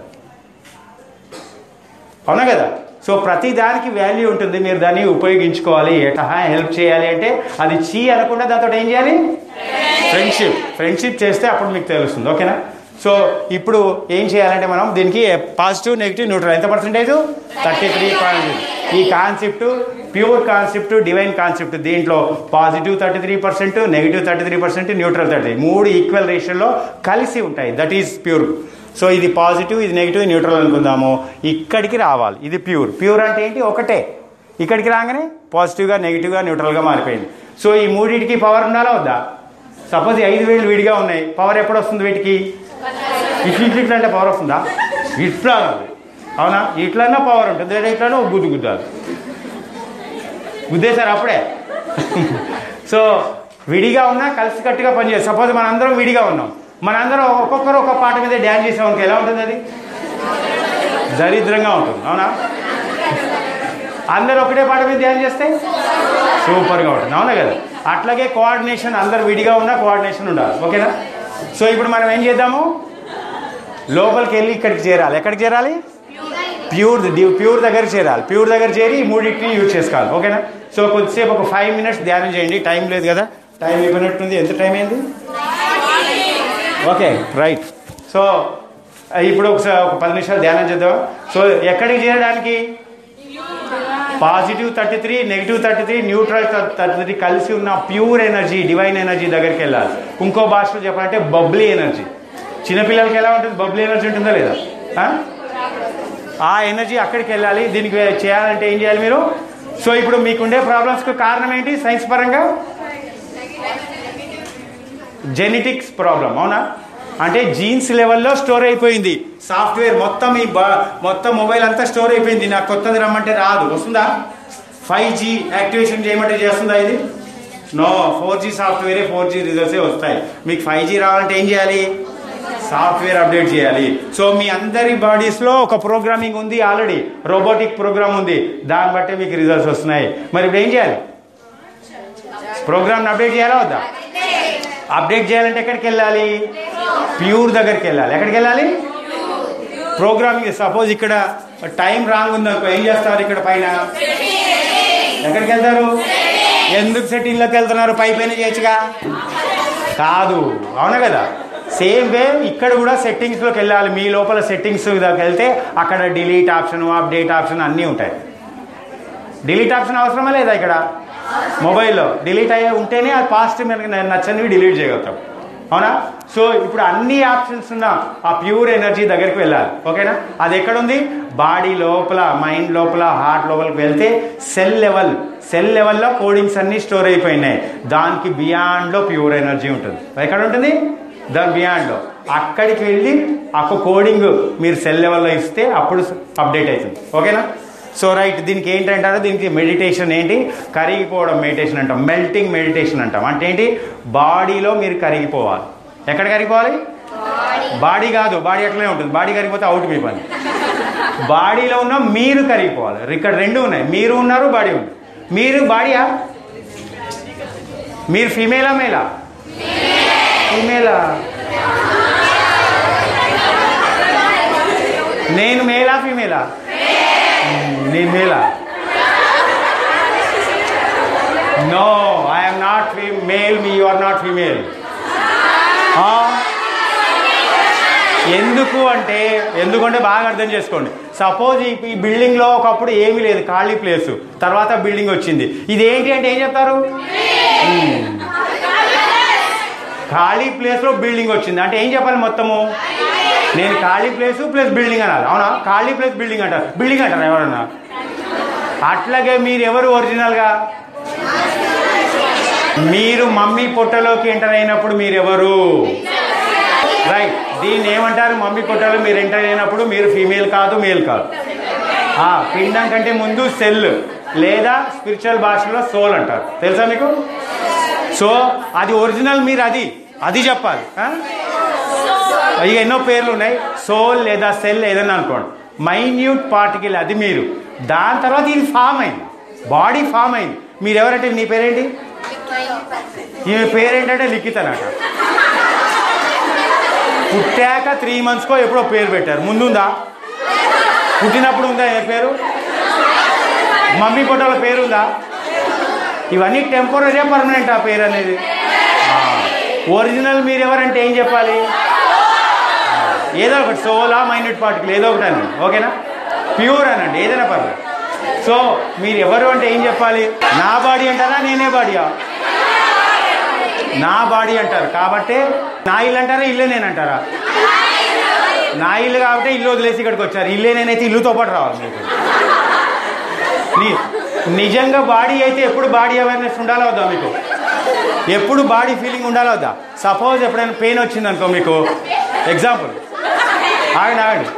అవునా కదా సో ప్రతి దానికి వాల్యూ ఉంటుంది మీరు దాన్ని ఉపయోగించుకోవాలి ఎట్లా హెల్ప్ చేయాలి అంటే అది చీ అనకుండా దాంతో ఏం చేయాలి ఫ్రెండ్షిప్ ఫ్రెండ్షిప్ చేస్తే అప్పుడు మీకు తెలుస్తుంది ఓకేనా సో ఇప్పుడు ఏం చేయాలంటే మనం దీనికి పాజిటివ్ నెగిటివ్ న్యూట్రల్ ఎంత పర్సెంటేజ్ థర్టీ త్రీ పాయింట్ ఈ concept pure concept divine concept దీంట్లో positive thirty three percent negative thirty three percent neutral thirty మూడు ఈక్వల్ రేషియోలో కలిసి ఉంటాయి దట్ ఈస్ ప్యూర్ సో ఇది పాజిటివ్ ఇది నెగిటివ్ న్యూట్రల్ అనుకుందాము ఇక్కడికి రావాలి ఇది ప్యూర్ ప్యూర్ అంటే ఏంటి ఒకటే ఇక్కడికి రాగానే పాజిటివ్గా నెగిటివ్గా న్యూట్రల్గా మారిపోయింది సో ఈ మూడింటికి పవర్ ఉండాలా వద్దా సపోజ్ ఐదు వేలు విడిగా ఉన్నాయి పవర్ ఎప్పుడు వస్తుంది వీటికి ఇట్లా ఇట్లా ఇట్లా అంటే పవర్ వస్తుందా ఇట్లా అనాలి. అవునా ఇట్లన్నా పవర్ ఉంటుంది లేదా ఇట్లానో ఒక గుద్దు గుద్దాలి గుద్దేశారు అప్పుడే సో విడిగా ఉన్నా కలిసి కట్టుగా పనిచేయాలి సపోజ్ మనందరం విడిగా ఉన్నాం మనందరం ఒక్కొక్కరు ఒక పాట మీద డ్యాన్స్ చేసామనుకో ఎలా ఉంటుంది అది దరిద్రంగా ఉంటుంది అవునా అందరు ఒకటే పాట మీద ధ్యానం చేస్తే సూపర్గా ఉంటుంది అవునా కదా అట్లాగే కోఆర్డినేషన్ అందరు విడిగా ఉన్నా కోఆర్డినేషన్ ఉండాలి ఓకేనా సో ఇప్పుడు మనం ఏం చేద్దాము లోపలికి వెళ్ళి ఇక్కడికి చేరాలి ఎక్కడికి చేరాలి ప్యూర్ ప్యూర్ దగ్గర చేరాలి ప్యూర్ దగ్గర చేరి ఈ మూడింటిని యూజ్ చేసుకోవాలి ఓకేనా సో కొద్దిసేపు ఒక ఫైవ్ మినిట్స్ ధ్యానం చేయండి టైం లేదు కదా టైం అయిపోయినట్టుంది ఎంత టైం అయింది ఓకే రైట్ సో ఇప్పుడు ఒకసారి ఒక పది నిమిషాలు ధ్యానం చేద్దాం సో ఎక్కడికి చేరడానికి positive thirty three negative thirty three neutral thirty three కలిసి ఉన్న ప్యూర్ ఎనర్జీ డివైన్ ఎనర్జీ దగ్గరికి వెళ్ళాలి ఇంకో భాషలో చెప్పాలంటే బబ్లీ ఎనర్జీ చిన్నపిల్లలకి ఎలా ఉంటుంది బబ్లీ ఎనర్జీ ఉంటుందా లేదా ఆ? ఆ ఎనర్జీ అక్కడికి వెళ్ళాలి దీనికి చేయాలంటే ఏం చేయాలి మీరు సో ఇప్పుడు మీకుండే ప్రాబ్లమ్స్కి కారణం ఏంటి సైన్స్ పరంగా జెనెటిక్స్ ప్రాబ్లం అవునా అంటే జీన్స్ లెవెల్లో స్టోర్ అయిపోయింది సాఫ్ట్వేర్ మొత్తం ఈ బా మొత్తం మొబైల్ అంతా స్టోర్ అయిపోయింది నాకు కొత్తది రమ్మంటే రాదు వస్తుందా ఫైవ్ జీ యాక్టివేషన్ చేయమంటే చేస్తుందా ఇది నో ఫోర్ జీ సాఫ్ట్వేరే ఫోర్ జీ రిజల్ట్సే వస్తాయి మీకు ఫైవ్ జీ రావాలంటే ఏం చేయాలి సాఫ్ట్వేర్ అప్డేట్ చేయాలి సో మీ అందరి బాడీస్లో ఒక ప్రోగ్రామింగ్ ఉంది ఆల్రెడీ రోబోటిక్ ప్రోగ్రామ్ ఉంది దాన్ని బట్టే మీకు రిజల్ట్స్ వస్తున్నాయి మరి ఇప్పుడు ఏం చేయాలి ప్రోగ్రామ్ని అప్డేట్ చేయాలా వద్దా అప్డేట్ చేయాలంటే ఎక్కడికి వెళ్ళాలి ప్యూర్ దగ్గరికి వెళ్ళాలి ఎక్కడికి వెళ్ళాలి ప్రోగ్రామింగ్ సపోజ్ ఇక్కడ టైం రాంగ్ ఉందనుకో ఏం చేస్తారు ఇక్కడ పైన ఎక్కడికి వెళ్తారు ఎందుకు సెట్టింగ్లోకి వెళ్తున్నారు పై పైన చేయొచ్చుగా కాదు అవునా కదా సేమ్ వే ఇక్కడ కూడా సెట్టింగ్స్లోకి వెళ్ళాలి మీ లోపల సెట్టింగ్స్ దాకా వెళ్తే అక్కడ డిలీట్ ఆప్షన్ అప్డేట్ ఆప్షన్ అన్నీ ఉంటాయి డిలీట్ ఆప్షన్ అవసరమా లేదా ఇక్కడ మొబైల్లో డిలీట్ అయ్యే ఉంటేనే అది పాస్ట్ మనకి నచ్చనివి డిలీట్ చేయగలుగుతాం అవునా సో ఇప్పుడు అన్ని ఆప్షన్స్ ఉన్న ఆ ప్యూర్ ఎనర్జీ దగ్గరికి వెళ్ళాలి ఓకేనా అది ఎక్కడుంది బాడీ లోపల మైండ్ లోపల హార్ట్ లోపలికి వెళ్తే సెల్ లెవెల్ సెల్ లెవెల్లో కోడింగ్స్ అన్ని స్టోర్ అయిపోయినాయి దానికి బియాండ్లో ప్యూర్ ఎనర్జీ ఉంటుంది ఎక్కడ ఉంటుంది దాని బియాండ్లో అక్కడికి వెళ్ళి ఆ కోడింగ్ మీరు సెల్ లెవెల్లో ఇస్తే అప్పుడు అప్డేట్ అవుతుంది ఓకేనా సో రైట్ దీనికి ఏంటంటారో దీనికి మెడిటేషన్ ఏంటి కరిగిపోవడం మెడిటేషన్ అంటాం మెల్టింగ్ మెడిటేషన్ అంటాం అంటే ఏంటి బాడీలో మీరు కరిగిపోవాలి ఎక్కడ కరిగిపోవాలి బాడీ కాదు బాడీ అట్లనే ఉంటుంది బాడీ కరిగిపోతే అవుట్ మీ పని బాడీలో ఉన్న మీరు కరిగిపోవాలి ఇక్కడ రెండు ఉన్నాయి మీరు ఉన్నారు బాడీ ఉంది మీరు బాడీయా మీరు ఫీమేలా మేలా ఫీమేలా నేను మేలా ఫీమేలా నేను మేలా no I'm not male me you are not female ఎందుకు అంటే ఎందుకంటే బాగా అర్థం చేసుకోండి సపోజ్ ఈ ఈ బిల్డింగ్లో ఒకప్పుడు ఏమీ లేదు ఖాళీ ప్లేస్ తర్వాత బిల్డింగ్ వచ్చింది ఇది ఏంటి అంటే ఏం చెప్తారు Hmm. ఖాళీ ప్లేస్లో బిల్డింగ్ వచ్చింది అంటే ఏం చెప్పాలి మొత్తము నేను ఖాళీ ప్లేస్ ప్లస్ బిల్డింగ్ అనాలి అవునా ఖాళీ ప్లస్ బిల్డింగ్ అంటారు బిల్డింగ్ అంటారు ఎవరన్నా అట్లాగే మీరు ఎవరు ఒరిజినల్గా మీరు మమ్మీ పొట్టలోకి ఎంటర్ అయినప్పుడు మీరు ఎవరు రైట్ దీన్ని ఏమంటారు మమ్మీ పొట్టలో మీరు ఎంటర్ అయినప్పుడు మీరు ఫీమేల్ కాదు మేల్ కాదు ఆ, పిండం కంటే ముందు సెల్ లేదా స్పిరిచువల్ భాషలో సోల్ అంటారు తెలుసా మీకు సో అది ఒరిజినల్ మీరు అది అది చెప్పాలి ఆ? ఇక ఎన్నో పేర్లు ఉన్నాయి సోల్ లేదా సెల్ ఏదైనా అనుకోండి మైన్యూట్ పార్టికల్ అది మీరు దాని తర్వాత ఇది ఫామ్ అయింది బాడీ ఫామ్ అయింది మీరు ఎవరంటే నీ పేరేంటి ఈమె పేరేంటంటే లిఖితనట పుట్టాక త్రీ మంత్స్కో ఎప్పుడో పేరు పెట్టారు ముందుందా పుట్టినప్పుడు ఉందా ఏ పేరు మమ్మీ ఫోటోలో పేరు ఉందా ఇవన్నీ టెంపరీ పర్మనెంట్ ఆ పేరు అనేది ఒరిజినల్ మీరు ఎవరంటే ఏం చెప్పాలి ఏదో ఒకటి సోలా మైన్యూట్ పార్టికల్ ఏదో ఒకటి అనండి ఓకేనా ప్యూర్ అనండి ఏదైనా పర్లేదు సో మీరు ఎవరు అంటే ఏం చెప్పాలి నా బాడీ అంటారా నేనే బాడీయా నా బాడీ అంటారు కాబట్టి నా ఇల్లు అంటారా ఇల్లే నేనంటారా నా ఇల్లు కాబట్టి ఇల్లు వదిలేసి ఇక్కడికి వచ్చారు ఇల్లే నేనైతే ఇల్లుతో పాటు రావాలి మీకు ని- నిజంగా బాడీ అయితే ఎప్పుడు బాడీ అవేర్నెస్ ఉండాలా వద్దా మీకు ఎప్పుడు బాడీ ఫీలింగ్ ఉండాలా వద్దా సపోజ్ ఎప్పుడైనా పెయిన్ వచ్చింది అనుకో మీకు ఎగ్జాంపుల్ ఆగండి ఆగండి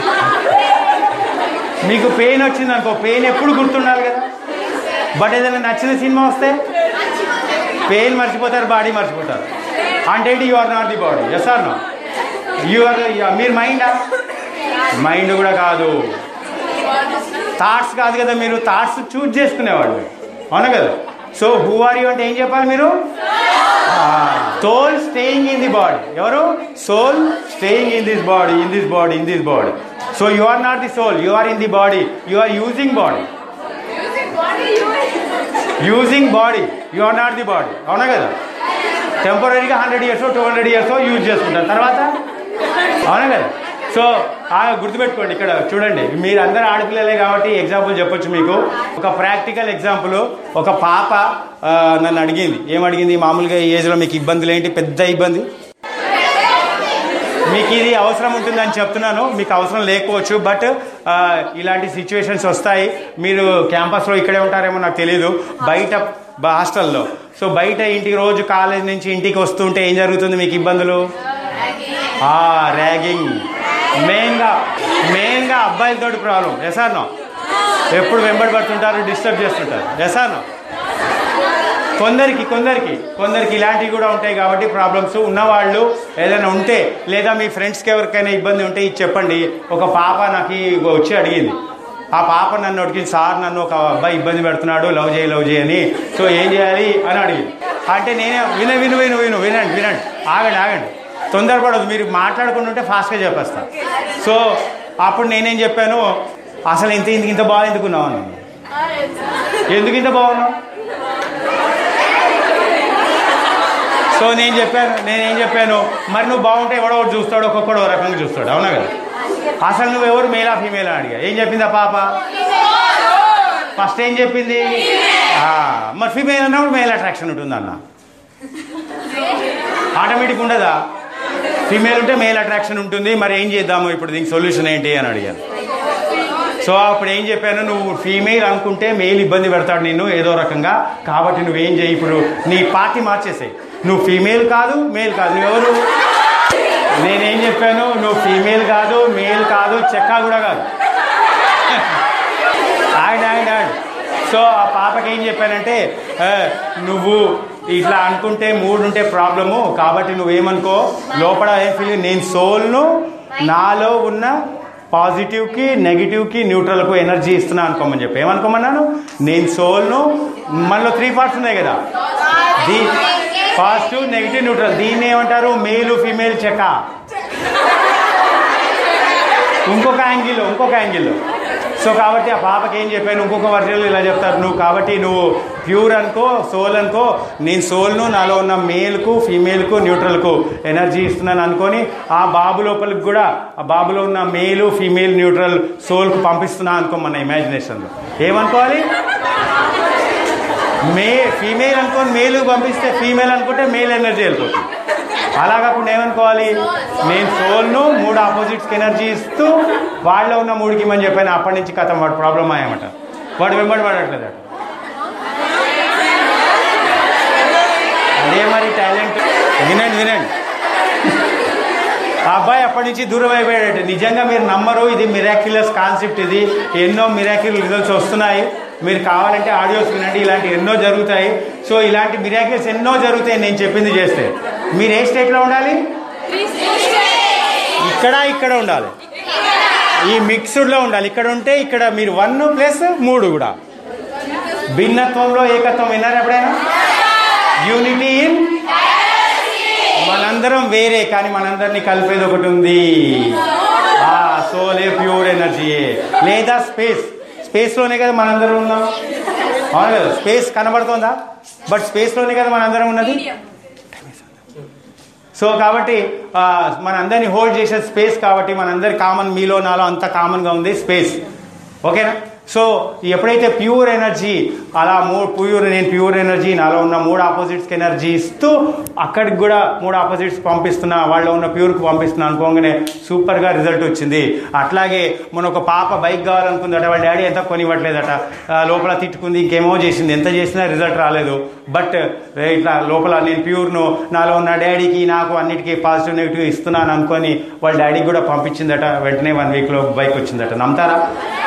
మీకు పెయిన్ వచ్చింది అనుకో పెయిన్ ఎప్పుడు గుర్తుండాలి కదా బట్ ఏదైనా నచ్చిన సినిమా వస్తే పెయిన్ మర్చిపోతారు బాడీ మర్చిపోతారు అంటే you are not the body yes are no you are మీరు మైండా మైండ్ కూడా కాదు థాట్స్ కాదు కదా మీరు థాట్స్ చూజ్ చేసుకునేవాళ్ళు అవునా కదా సో హూ ఆర్ యూ అంటే ఏం చెప్పాలి మీరు soul staying in the body ఎవరు soul staying in this body in this body in this body so you are not the soul you are in the body you are using body using body you are not the body అవునా కదా టెంపరీగా hundred years two hundred years use చేసుకుంటారు తర్వాత అవునా కదా so ఆ గుర్తుపెట్టుకోండి ఇక్కడ చూడండి మీరు అందరు ఆడపిల్లలే కాబట్టి ఎగ్జాంపుల్ చెప్పొచ్చు మీకు ఒక ప్రాక్టికల్ ఎగ్జాంపుల్ ఒక పాప ఆ, నన్ను అడిగింది ఏం అడిగింది మామూలుగా ఈ ఏజ్లో మీకు ఇబ్బందులు ఏంటి పెద్ద ఇబ్బంది మీకు ఇది అవసరం ఉంటుందని చెప్తున్నాను మీకు అవసరం లేకపోవచ్చు బట్ ఆ, ఇలాంటి సిచ్యువేషన్స్ వస్తాయి మీరు క్యాంపస్లో ఇక్కడే ఉంటారేమో నాకు తెలియదు బయట బ- హాస్టల్లో సో బయట ఇంటికి రోజు కాలేజ్ నుంచి ఇంటికి వస్తుంటే ఏం జరుగుతుంది మీకు ఇబ్బందులు ర్యాగింగ్ మెయిన్గా మెయిన్గా అబ్బాయిలతోటి ప్రాబ్లం ఎసార్నో ఎప్పుడు వెంబడి పడుతుంటారు డిస్టర్బ్ చేస్తుంటారు ఎసార్నో కొందరికి కొందరికి కొందరికి ఇలాంటివి కూడా ఉంటాయి కాబట్టి ప్రాబ్లమ్స్ ఉన్నవాళ్ళు ఏదైనా ఉంటే లేదా మీ ఫ్రెండ్స్కి ఎవరికైనా ఇబ్బంది ఉంటే ఇది చెప్పండి ఒక పాప నాకు ఈ వచ్చి అడిగింది ఆ పాప నన్ను అడిగింది సార్ నన్ను ఒక అబ్బాయి ఇబ్బంది పెడుతున్నాడు లవ్ చేయి లవ్ చేయని సో ఏం చేయాలి అని అడిగింది అంటే నేనే విన విను విను విను వినండి వినండి ఆగండి ఆగండి తొందరపడదు మీరు మాట్లాడుకుంటుంటే ఫాస్ట్గా చెప్పేస్తా సో అప్పుడు నేనేం చెప్పాను అసలు ఇంత ఇంత ఇంత బాగా ఎందుకున్నావు అన్నాను ఎందుకు ఇంత బాగున్నావు సో నేను చెప్పాను నేనేం చెప్పాను మరి నువ్వు బాగుంటే ఎవడో ఒకటి చూస్తాడు ఒక్కొక్కడు ఒక రకంగా చూస్తాడు అవునా కదా అసలు నువ్వు ఎవరు మేలా ఫీమేల్ అని అడిగా ఏం చెప్పింది ఆ పాప ఫస్ట్ ఏం చెప్పింది ఆ, మరి ఫీమేల్ అన్నప్పుడు మేల్ అట్రాక్షన్ ఉంటుంది అన్న ఆటోమేటిక్ ఉండదా ఫీమేల్ ఉంటే మేల్ అట్రాక్షన్ ఉంటుంది మరి ఏం చేద్దాము ఇప్పుడు దీనికి సొల్యూషన్ ఏంటి అని అడిగాను సో అప్పుడు ఏం చెప్పాను నువ్వు ఫీమేల్ అనుకుంటే మేల్ ఇబ్బంది పెడతాడు నిన్ను ఏదో రకంగా కాబట్టి నువ్వేం చేయి ఇప్పుడు నీ పార్టీ మార్చేసాయి నువ్వు ఫీమేల్ కాదు మేల్ కాదు నువ్వెవరు నేనేం చెప్పాను నువ్వు ఫీమేల్ కాదు మేల్ కాదు చెక్కా కూడా కాదు ఆగండి ఆగండి ఆగండి సో ఆ పాపకి ఏం చెప్పానంటే "ఆ, నువ్వు ఇట్లా అనుకుంటే మూడు ఉంటే ప్రాబ్లము కాబట్టి నువ్వేమనుకో లోపల ఏం ఫీలింగ్ నేను సోల్ను నాలో ఉన్న పాజిటివ్కి నెగిటివ్కి న్యూట్రల్కు ఎనర్జీ ఇస్తున్నా అనుకోమని చెప్పి ఏమనుకోమన్నాను నేను సోల్ను మనలో త్రీ పార్ట్స్ ఉన్నాయి కదా దీ పాజిటివ్ నెగిటివ్ న్యూట్రల్ దీన్ని ఏమంటారు మేలు ఫీమేల్ చెక్క ఇంకొక యాంగిల్ ఇంకొక యాంగిల్ సో కాబట్టి ఆ పాపకి ఏం చెప్పాను ఇంకొక వర్జన్లో ఇలా చెప్తారు నువ్వు కాబట్టి నువ్వు ప్యూర్ అనుకో సోల్ అనుకో నేను సోల్ను నాలో ఉన్న మేల్కు ఫీమేల్కు న్యూట్రల్కు ఎనర్జీ ఇస్తున్నాను అనుకొని ఆ బాబు లోపలికి కూడా ఆ బాబులో ఉన్న మేలు ఫీమేల్ న్యూట్రల్ సోల్కు పంపిస్తున్నా అనుకో మన ఇమాజినేషన్లో ఏమనుకోవాలి మే ఫీమేల్ అనుకొని మేలు పంపిస్తే ఫీమేల్ అనుకుంటే మేల్ ఎనర్జీ వెళ్ళిపోతుంది అలా కాకుండా ఏమనుకోవాలి నేను సోల్ను మూడు ఆపోజిట్స్కి ఎనర్జీ ఇస్తూ వాళ్ళలో ఉన్న మూడుకి ఇమ్మని చెప్పాను అప్పటి నుంచి కథం వాడు ప్రాబ్లం అయ్యామట వాడు వెంబడి పడట్లేదు అట అదే మరి టాలెంట్ వినండి వినండి ఆ అబ్బాయి అప్పటి నుంచి దూరం అయిపోయాడట నిజంగా మీరు నమ్మరు ఇది మిరాక్యులస్ కాన్సెప్ట్ ఇది ఎన్నో మిరాక్యుల్ రిజల్ట్స్ వస్తున్నాయి మీరు కావాలంటే ఆడియోస్ వినండి ఇలాంటి ఎన్నో జరుగుతాయి సో ఇలాంటి మిరాకిల్స్ ఎన్నో జరుగుతాయి నేను చెప్పింది చేస్తే మీరు ఏ స్టేట్లో ఉండాలి ఇక్కడ ఇక్కడ ఉండాలి ఈ మిక్స్డ్లో ఉండాలి ఇక్కడ ఉంటే ఇక్కడ మీరు వన్ ప్లస్ మూడు కూడా భిన్నత్వంలో ఏకత్వం విన్నారు ఎప్పుడైనా యూనిటీ ఇన్ మనందరం వేరే కానీ మనందరినీ కలిపేది ఒకటి ఉంది ఆ సోలే ప్యూర్ ఎనర్జీ లేదా స్పేస్ స్పేస్లోనే కదా మనందరం ఉన్నాం అవును కదా స్పేస్ కనబడుతుందా బట్ స్పేస్లోనే కదా మనందరం ఉన్నది సో కాబట్టి ఆ, మనందరినీ హోల్డ్ చేసే స్పేస్ కాబట్టి మనందరి కామన్ మీలో నాలో అంత కామన్గా ఉంది స్పేస్ ఓకేనా సో ఎప్పుడైతే ప్యూర్ ఎనర్జీ అలా మూ ప్యూర్ నేను ప్యూర్ ఎనర్జీ నాలో ఉన్న మూడు ఆపోజిట్స్కి ఎనర్జీ ఇస్తూ అక్కడికి కూడా మూడు ఆపోజిట్స్ పంపిస్తున్నా వాళ్ళు ఉన్న ప్యూర్కి పంపిస్తున్నా అనుకోగానే సూపర్గా రిజల్ట్ వచ్చింది అట్లాగే మన ఒక పాప బైక్ కావాలనుకుందట వాళ్ళ డాడీ ఎంత కొనివ్వట్లేదట ఆ, లోపల తిట్టుకుంది ఇంకేమో చేసింది ఎంత చేసినా రిజల్ట్ రాలేదు బట్ ఇట్లా లోపల నేను ప్యూర్ను నాలో ఉన్న డాడీకి నాకు అన్నిటికీ పాజిటివ్ నెగిటివ్ ఇస్తున్నాను అనుకొని వాళ్ళ డాడీకి కూడా పంపించిందట వెంటనే వన్ వీక్లో బైక్ వచ్చిందట నమ్ముతారా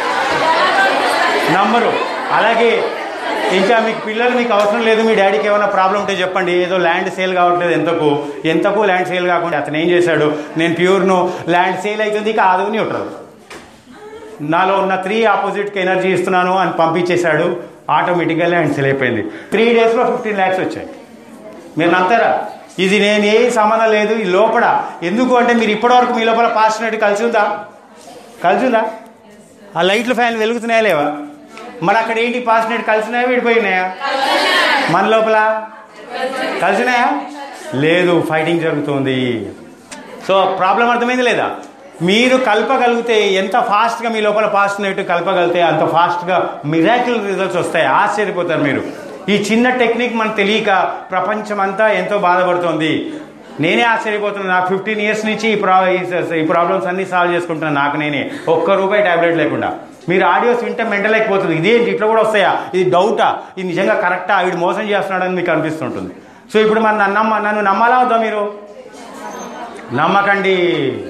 నమ్మరు అలాగే ఇంకా మీకు పిల్లలు మీకు అవసరం లేదు మీ డాడీకి ఏమైనా ప్రాబ్లం ఉంటే చెప్పండి ఏదో ల్యాండ్ సేల్ కావట్లేదు ఎంతకు ఎంతకు ల్యాండ్ సేల్ కాకుండా అతను ఏం చేశాడు నేను ప్యూర్ను ల్యాండ్ సేల్ అవుతుంది కాదు న్యూట్రల్ నాలో ఉన్న త్రీ ఆపోజిట్కి ఎనర్జీ ఇస్తున్నాను అని పంపించేశాడు ఆటోమేటిక్గా ల్యాండ్ సేల్ అయిపోయింది త్రీ డేస్లో ఫిఫ్టీన్ ల్యాక్స్ వచ్చాయి మీరు నమ్ముతారా ఇది నేను ఏ సంబంధం లేదు ఈ లోపల ఎందుకు అంటే మీరు ఇప్పటివరకు మీ లోపల పాసినట్టు కలిసి ఉందా కలిసి ఉందా ఆ లైట్లు ఫ్యాన్ వెలుగుతున్నాయా లేవా మరి అక్కడ ఏంటి పాసినట్టు కలిసినాయా విడిపోయినాయా మన లోపల కలిసినాయా లేదు ఫైటింగ్ జరుగుతుంది సో ప్రాబ్లం అర్థమైంది లేదా మీరు కలపగలిగితే ఎంత ఫాస్ట్గా మీ లోపల పాసినట్టు కలపగలిగితే అంత ఫాస్ట్గా మిరాకిల్ రిజల్ట్స్ వస్తాయి ఆశ్చర్యపోతారు మీరు ఈ చిన్న టెక్నిక్ మనకు తెలియక ప్రపంచం అంతా ఎంతో బాధపడుతోంది నేనే ఆశ్చర్యపోతున్నాను నాకు ఫిఫ్టీన్ ఇయర్స్ నుంచి ఈ ప్రా ఈ- ఈ ప్రాబ్లమ్స్ అన్ని సాల్వ్ చేసుకుంటున్నాను నాకు నేనే ఒక్క రూపాయి టాబ్లెట్ లేకుండా మీరు ఆడియోస్ వింటే మెంటల్ అయిపోతుంది ఇదేంటి ఇట్లా కూడా వస్తాయా ఇది డౌటా ఇది నిజంగా కరెక్టా వీడు మోసం చేస్తున్నాడని మీకు అనిపిస్తుంటుంది సో ఇప్పుడు మన నన్ను నమ్మ నన్ను నమ్మాలా వద్దా మీరు నమ్మకండి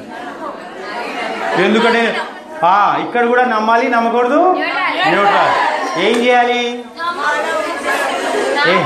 ఎందుకంటే ఆ, ఇక్కడ కూడా నమ్మాలి నమ్మకూడదు న్యూట్రల్ ఏం చేయాలి ఏ-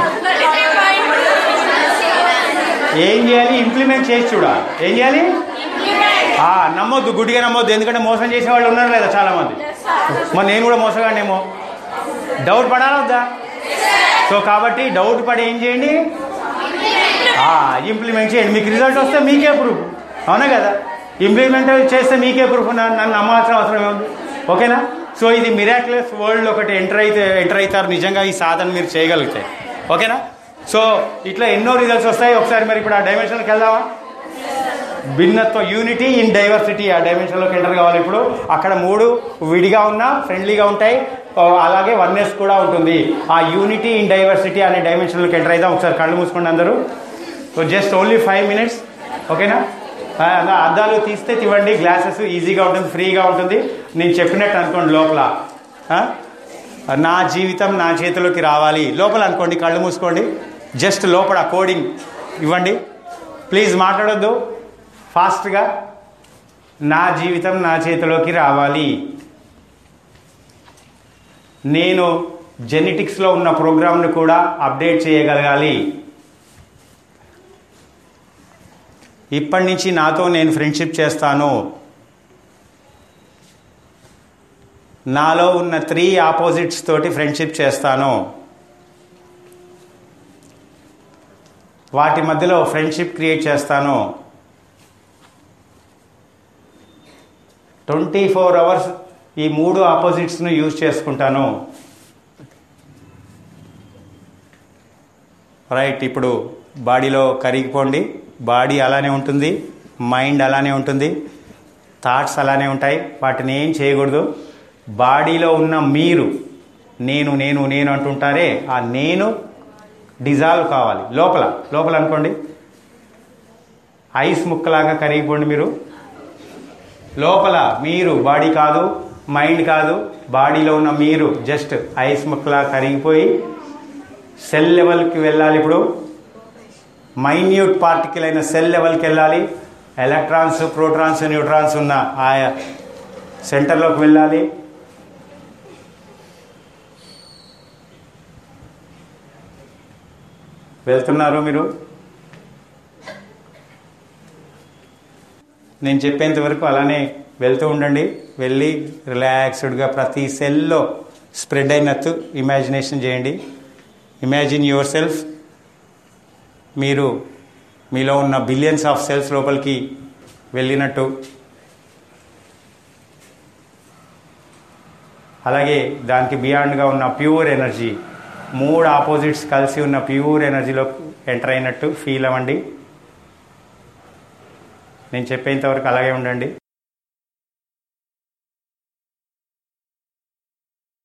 ఏం చేయాలి ఇంప్లిమెంట్ చేసి చూడాలి ఏం చేయాలి ఆ, నమ్మొద్దు గుడ్డిగా నమ్మొద్దు ఎందుకంటే మోసం చేసే వాళ్ళు ఉన్నారు లేదా చాలా మంది మరి నేను కూడా మోసగానేమో డౌట్ పడాలా వద్దా సో కాబట్టి డౌట్ పడి ఏం చేయండి ఇంప్లిమెంట్ చేయండి మీకు రిజల్ట్ వస్తే మీకే ప్రూఫ్ అవునా కదా ఇంప్లిమెంట్ చేస్తే మీకే ప్రూఫ్ నన్ను నమ్మాల్సిన అవసరం ఏముంది ఓకేనా సో ఇది మిరాక్యులస్ వరల్డ్ ఒకటి ఎంటర్ అయితే ఎంటర్ అవుతారు నిజంగా ఈ సాధన మీరు చేయగలిగితే ఓకేనా సో ఇట్లా ఎన్నో రిజల్ట్స్ వస్తాయి ఒకసారి మరి ఇప్పుడు ఆ డైమెన్షన్కి వెళ్దామా భిన్నత్వ యూనిటీ ఇన్ డైవర్సిటీ ఆ డైమెన్షన్లోకి ఎంటర్ కావాలి ఇప్పుడు అక్కడ మూడు విడిగా ఉన్నా ఫ్రెండ్లీగా ఉంటాయి ఆ, అలాగే వన్నెస్ కూడా ఉంటుంది ఆ యూనిటీ ఇన్ డైవర్సిటీ అనే డైమెన్షన్లోకి ఎంటర్ అయిద్దాం ఒకసారి కళ్ళు మూసుకోండి అందరూ so just only five minutes ఓకేనా ఆ, అలా అద్దాలు తీస్తే తివ్వండి గ్లాసెస్ ఈజీగా ఉంటుంది ఫ్రీగా ఉంటుంది నేను చెప్పినట్టు అనుకోండి లోపల ఆ? నా జీవితం నా చేతిలోకి రావాలి లోపల అనుకోండి కళ్ళు మూసుకోండి జస్ట్ లోపల కోడింగ్ ఇవ్వండి ప్లీజ్ మాట్లాడొద్దు ఫాస్ట్గా నా జీవితం నా చేతిలోకి రావాలి నేను జెనెటిక్స్లో ఉన్న ప్రోగ్రామ్ను కూడా అప్డేట్ చేయగలగాలి ఇప్పటి నుంచి నాతో నేను ఫ్రెండ్షిప్ చేస్తాను నాలో ఉన్న త్రీ ఆపోజిట్స్ తోటి ఫ్రెండ్షిప్ చేస్తాను వాటి మధ్యలో ఫ్రెండ్షిప్ క్రియేట్ చేస్తాను ట్వంటీ ఫోర్ అవర్స్ ఈ మూడు ఆపోజిట్స్ను యూజ్ చేసుకుంటాను రైట్ ఇప్పుడు బాడీలో కరిగిపోండి బాడీ అలానే ఉంటుంది మైండ్ అలానే ఉంటుంది థాట్స్ అలానే ఉంటాయి వాటిని ఏం చేయకూడదు బాడీలో ఉన్న మీరు నేను నేను నేను అంటుంటారే ఆ నేను డిజాల్వ్ కావాలి లోపల లోపల అనుకోండి ఐస్ ముక్కలాగా కరిగిపోండి మీరు లోపల మీరు బాడీ కాదు మైండ్ కాదు బాడీలో ఉన్న మీరు జస్ట్ ఐస్ ముక్కలా కరిగిపోయి సెల్ లెవెల్కి వెళ్ళాలి ఇప్పుడు మైన్యూట్ పార్టికల్ అయిన సెల్ లెవెల్కి వెళ్ళాలి ఎలక్ట్రాన్స్ ప్రోటాన్స్ న్యూట్రాన్స్ ఉన్న ఆ సెంటర్లోకి వెళ్ళాలి వెళ్తున్నారు మీరు నేను చెప్పేంత వరకు అలానే వెళ్తూ ఉండండి వెళ్ళి రిలాక్స్డ్గా ప్రతి సెల్లో స్ప్రెడ్ అయినట్టు ఇమాజినేషన్ చేయండి ఇమాజిన్ యువర్ సెల్ఫ్ మీరు మీలో ఉన్న బిలియన్స్ ఆఫ్ సెల్స్ లోపలికి వెళ్ళినట్టు అలాగే దానికి బియాండ్గా ఉన్న ప్యూర్ ఎనర్జీ మూడు ఆపోజిట్స్ కలిసి ఉన్న ప్యూర్ ఎనర్జీలో ఎంటర్ అయినట్టు ఫీల్ అవ్వండి నేను చెప్పేంతవరకు అలాగే ఉండండి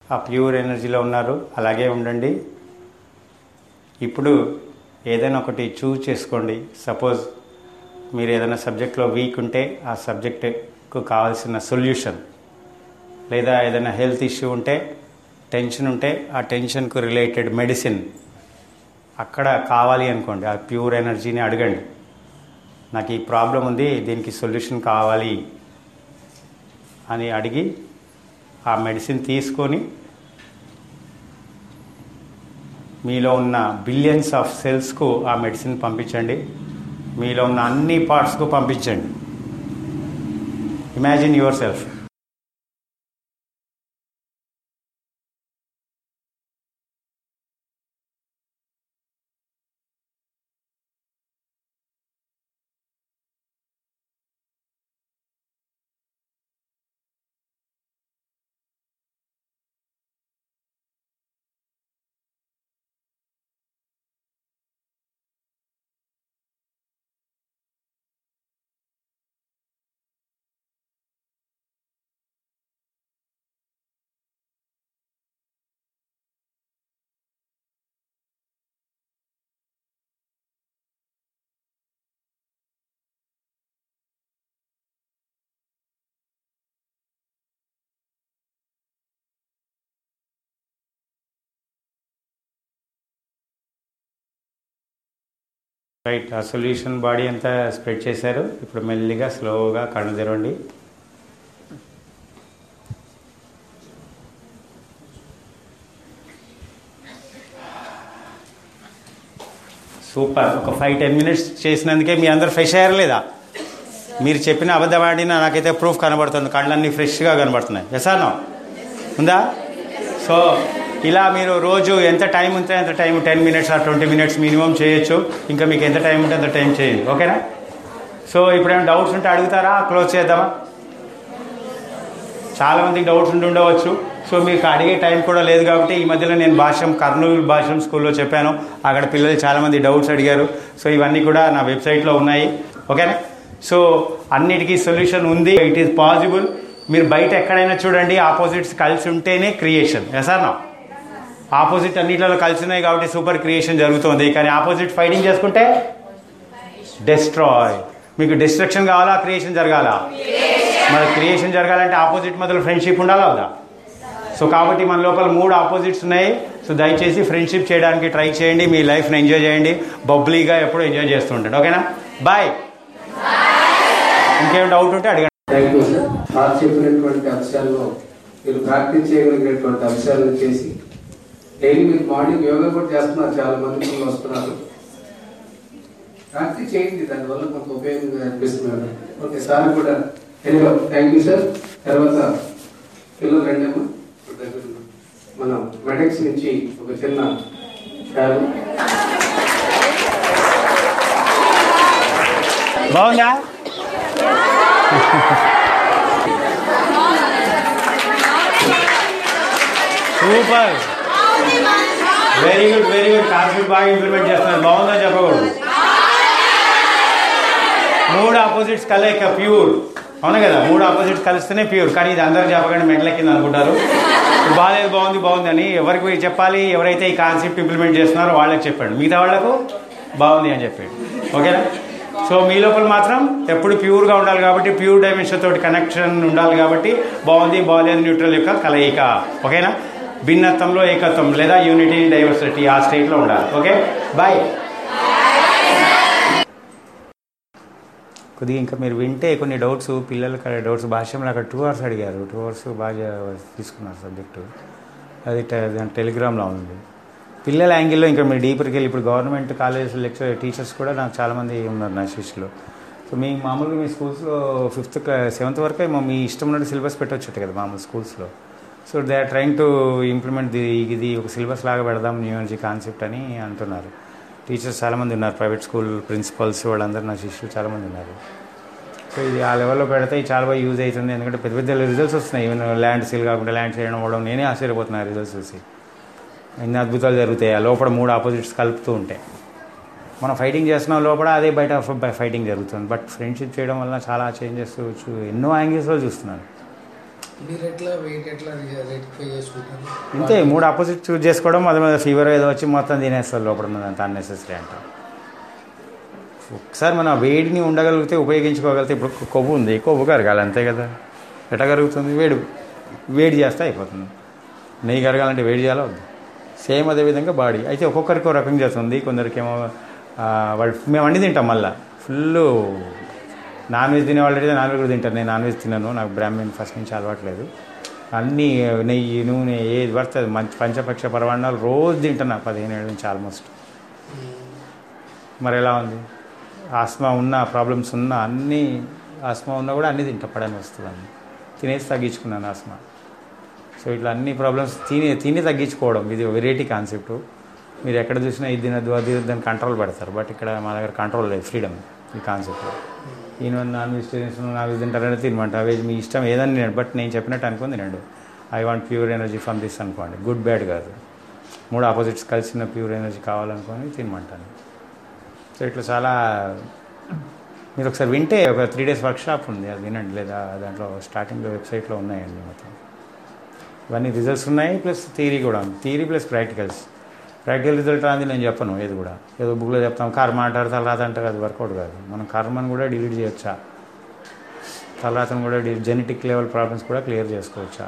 ఆ ప్యూర్ ఎనర్జీలో ఉన్నారు అలాగే ఉండండి ఇప్పుడు ఏదైనా ఒకటి చూజ్ చేసుకోండి సపోజ్ మీరు ఏదైనా సబ్జెక్ట్లో వీక్ ఉంటే ఆ సబ్జెక్టుకు కావాల్సిన సొల్యూషన్ లేదా ఏదైనా హెల్త్ ఇష్యూ ఉంటే టెన్షన్ ఉంటే ఆ టెన్షన్కు రిలేటెడ్ మెడిసిన్ అక్కడ కావాలి అనుకోండి ఆ ప్యూర్ ఎనర్జీని అడగండి నాకు ఈ ప్రాబ్లం ఉంది దీనికి సొల్యూషన్ కావాలి అని అడిగి ఆ మెడిసిన్ తీసుకొని మీలో ఉన్న బిలియన్స్ ఆఫ్ సెల్స్కు ఆ మెడిసిన్ పంపించండి మీలో ఉన్న అన్ని పార్ట్స్కు పంపించండి ఇమాజిన్ యువర్ సెల్ఫ్ రైట్ ఆ సొల్యూషన్ బాడీ అంతా స్ప్రెడ్ చేశారు ఇప్పుడు మెల్లిగా స్లోగా కళ్ళు తెరవండి సూపర్ ఒక ఫైవ్ టెన్ మినిట్స్ చేసినందుకే మీ అందరు ఫ్రెష్ అయ్యారు లేదా మీరు చెప్పిన అబద్ధం ఆడినా నాకైతే ప్రూఫ్ కనబడుతుంది కళ్ళన్నీ ఫ్రెష్గా కనబడుతున్నాయి ఎసానో ఉందా సో ఇలా మీరు రోజు ఎంత టైం ఉంటే అంత టైం టెన్ మినిట్స్ ఆ ట్వంటీ మినిట్స్ మినిమం చేయొచ్చు ఇంకా మీకు ఎంత టైం ఉంటే అంత టైం చేయండి ఓకేనా సో ఇప్పుడు ఏమైనా డౌట్స్ ఉంటే అడుగుతారా క్లోజ్ చేద్దామా చాలా మందికి డౌట్స్ ఉండి ఉండవచ్చు సో మీకు అడిగే టైం కూడా లేదు కాబట్టి ఈ మధ్యలో నేను భాష్యం కర్నూలు భాష్యం స్కూల్లో చెప్పాను అక్కడ పిల్లలు చాలామంది డౌట్స్ అడిగారు సో ఇవన్నీ కూడా నా వెబ్సైట్లో ఉన్నాయి ఓకేనా సో అన్నిటికీ సొల్యూషన్ ఉంది ఇట్ ఈస్ పాసిబుల్ మీరు బయట ఎక్కడైనా చూడండి ఆపోజిట్స్ కలిసి ఉంటేనే క్రియేషన్ ఎసార్ నా ఆపోజిట్ అన్నిట్లలో కలిసి ఉన్నాయి కాబట్టి సూపర్ క్రియేషన్ జరుగుతుంది కానీ ఆపోజిట్ ఫైటింగ్ చేసుకుంటే డెస్ట్రాయ్ మీకు డిస్ట్రక్షన్ కావాలా క్రియేషన్ జరగాల మరి క్రియేషన్ జరగాలంటే ఆపోజిట్ మధ్యలో ఫ్రెండ్షిప్ ఉండాలా వద్దా సో కాబట్టి మన లోపల మూడు ఆపోజిట్స్ ఉన్నాయి సో దయచేసి ఫ్రెండ్షిప్ చేయడానికి ట్రై చేయండి మీ లైఫ్ని ఎంజాయ్ చేయండి బబ్లీగా ఎప్పుడు ఎంజాయ్ చేస్తూ ఉండండి ఓకేనా బాయ్ ఇంకేం డౌట్ ఉంటే అడగండి థ్యాంక్ యూ సార్ సార్ చెప్పినటువంటి అంశాల్లో మీరు ప్రాక్టీస్ చేయగలిగినటువంటి అంశాలను చేసి డైలీ మీరు మార్నింగ్ యోగా కూడా చేస్తున్నారు చాలా మంది పిల్లలు వస్తున్నారు ప్రాక్టీస్ చేయండి దానివల్ల కొంత ఉపయోగంగా అనిపిస్తున్నారు ఓకే సార్ కూడా థ్యాంక్ యూ సార్ తర్వాత పిల్లలు రండమ్మా ఇప్పుడు దగ్గర ఉన్నారు. మనం మెడక్స్ నుంచి ఒక చిన్న షాలు బాగుందా super very good very good concept బాగా ఇంప్లిమెంట్ చేస్తున్నారు బాగుందని చెప్పకూడదు మూడు ఆపోజిట్స్ కలయిక ప్యూర్ అవును కదా మూడు ఆపోజిట్స్ కలిస్తేనే ప్యూర్ కానీ ఇది అందరూ చెప్పకండి మెంటల కింద అనుకుంటారు బాగాలేదు బాగుంది బాగుంది అని ఎవరికి చెప్పాలి ఎవరైతే ఈ కాన్సెప్ట్ ఇంప్లిమెంట్ చేస్తున్నారో వాళ్ళకి చెప్పండి మిగతా వాళ్ళకు బాగుంది అని చెప్పాడు ఓకేనా సో మీ లోపల మాత్రం ఎప్పుడు ప్యూర్గా ఉండాలి కాబట్టి ప్యూర్ డైమెన్షన్ తోటి కనెక్షన్ ఉండాలి కాబట్టి బాగుంది బాగాలేదు న్యూట్రల్ యొక్క కలయిక ఓకేనా భిన్నత్వంలో ఏకత్వం లేదా యూనిటీ డైవర్సిటీ ఆ స్టేట్లో ఉండాలి ఓకే బాయ్ కొద్దిగా ఇంకా మీరు వింటే కొన్ని డౌట్స్ పిల్లలకి డౌట్స్ భాష్యంలో అక్కడ టూ అవర్స్ అడిగారు టూ అవర్స్ బాగా తీసుకున్నారు సబ్జెక్టు అది టె- దాని టెలిగ్రామ్లో ఉంది పిల్లల యాంగిల్లో ఇంకా మీరు డీపర్కి వెళ్ళి ఇప్పుడు గవర్నమెంట్ కాలేజ్ లెక్చర్ టీచర్స్ కూడా నాకు చాలామంది ఉన్నారు నా శిష్యులు సో మీ మామూలుగా మీ స్కూల్స్లో ఫిఫ్త్ సెవెంత్ వరకు ఏమో మీ ఇష్టం ఉన్నట్టు సిలబస్ పెట్టవచ్చు కదా మామూలు స్కూల్స్లో so they are trying to implement the ఇది ఒక సిలబస్ లాగా పెడదాం న్యూ ఎనర్జీ కాన్సెప్ట్ అని అంటున్నారు టీచర్స్ చాలామంది ఉన్నారు ప్రైవేట్ స్కూల్ ప్రిన్సిపల్స్ వాళ్ళందరూ నా శిష్యులు చాలామంది ఉన్నారు సో ఇది ఆ లెవెల్లో పెడితే ఇది చాలా బాగా యూజ్ అవుతుంది ఎందుకంటే పెద్ద పెద్ద రిజల్ట్స్ వస్తున్నాయి ఈవెన్ ల్యాండ్ సేల్ కాకుండా ల్యాండ్ చేయడం అవ్వడం నేనే ఆశ్చర్యపోతున్నాను రిజల్ట్స్ చూసి ఎన్ని అద్భుతాలు జరుగుతాయి ఆ లోపల మూడు ఆపోజిట్స్ కలుపుతూ ఉంటాయి మనం ఫైటింగ్ చేస్తున్నాం లోపల అదే బయట ఫైటింగ్ జరుగుతుంది బట్ ఫ్రెండ్షిప్ చేయడం వల్ల చాలా చేంజెస్ ఎన్నో యాంగిల్స్లో చూస్తున్నాను మీరు ఎట్లా వెయిట్ ఎట్లా రెక్టిఫై చేసుకుంటారు ఇంతే మూడు ఆపోజిట్ చూస్ చేసుకోవడం మధ్య మధ్య ఫీవర్ ఏదో వచ్చి మొత్తం తినేస్తారు లోపల ఉన్నదంత అన్నెసెసరీ అంట ఒకసారి మనం ఆ వేడిని ఉండగలిగితే ఉపయోగించుకోగలిగితే ఇప్పుడు కొవ్వు ఉంది కొవ్వు కరగాలి అంతే కదా ఎట్లా కరుగుతుంది వేడి వేడి చేస్తే అయిపోతుంది నెయ్యి కరగాలంటే వేడి చేయాలా వద్దు సేమ్ అదే విధంగా బాడీ అయితే ఒక్కొక్కరికి ఒక రకంగా చేస్తుంది కొందరికేమో ఆ, వాళ్ళు మేము అన్ని తింటాం మళ్ళీ ఫుల్ నాన్ వెజ్ తినే వాళ్ళు అయితే నాన్ వెజ్ కూడా తింటారు నేను నాన్ వెజ్ తిన్నాను నాకు బ్రాహ్మణ్ ఫస్ట్ నుంచి అలవాట్లేదు అన్నీ నెయ్యి నూనె ఏది పడుతుంది మంచి పంచపక్ష పరవాణాలు రోజు తింటున్నా పదిహేను ఏళ్ళ నుంచి ఆల్మోస్ట్ మరి ఎలా ఉంది ఆస్మా ఉన్న ప్రాబ్లమ్స్ ఉన్న అన్నీ ఆస్మా ఉన్నా కూడా అన్నీ తింటా పడని వస్తుంది అన్ని తినేసి తగ్గించుకున్నాను ఆస్మా సో ఇట్లా అన్ని ప్రాబ్లమ్స్ తిని తిని తగ్గించుకోవడం ఇది వెరైటీ కాన్సెప్ట్ మీరు ఎక్కడ చూసినా ఇది తినద్దు అది తినద్దు అని కంట్రోల్ పెడతారు బట్ ఇక్కడ మా దగ్గర కంట్రోల్ లేదు ఫ్రీడమ్ ఈ కాన్సెప్ట్ ఈయన నాన్ వెజిటేరియన్స్ నాన్ వెజ్ తింటారని తినమంట వెజ్ మీ ఇష్టం ఏదని తినండి బట్ నేను చెప్పినట్టు అనుకుని తినండి I want pure energy from this అనుకోండి గుడ్ బ్యాడ్ కాదు మూడు ఆపోజిట్స్ కలిసిన ప్యూర్ ఎనర్జీ కావాలనుకొని తినమంటాను సో ఇట్లా చాలా మీరు ఒకసారి వింటే ఒక త్రీ డేస్ వర్క్ షాప్ ఉంది అది వినండి లేదా దాంట్లో స్టార్టింగ్ వెబ్సైట్లో ఉన్నాయండి మొత్తం ఇవన్నీ రిజల్ట్స్ ఉన్నాయి ప్లస్ థియరీ కూడా ఉంది theory plus practicals practical result రాంది నేను చెప్పను ఏది కూడా ఏదో బుక్లో చెప్తాం కర్మ అంటారు తలరాత అంటారు అది వర్కౌట్ కాదు మనం కర్మను కూడా డిలీట్ చేయొచ్చా తలరాతను కూడా జెనెటిక్ లెవెల్ ప్రాబ్లమ్స్ కూడా క్లియర్ చేసుకోవచ్చా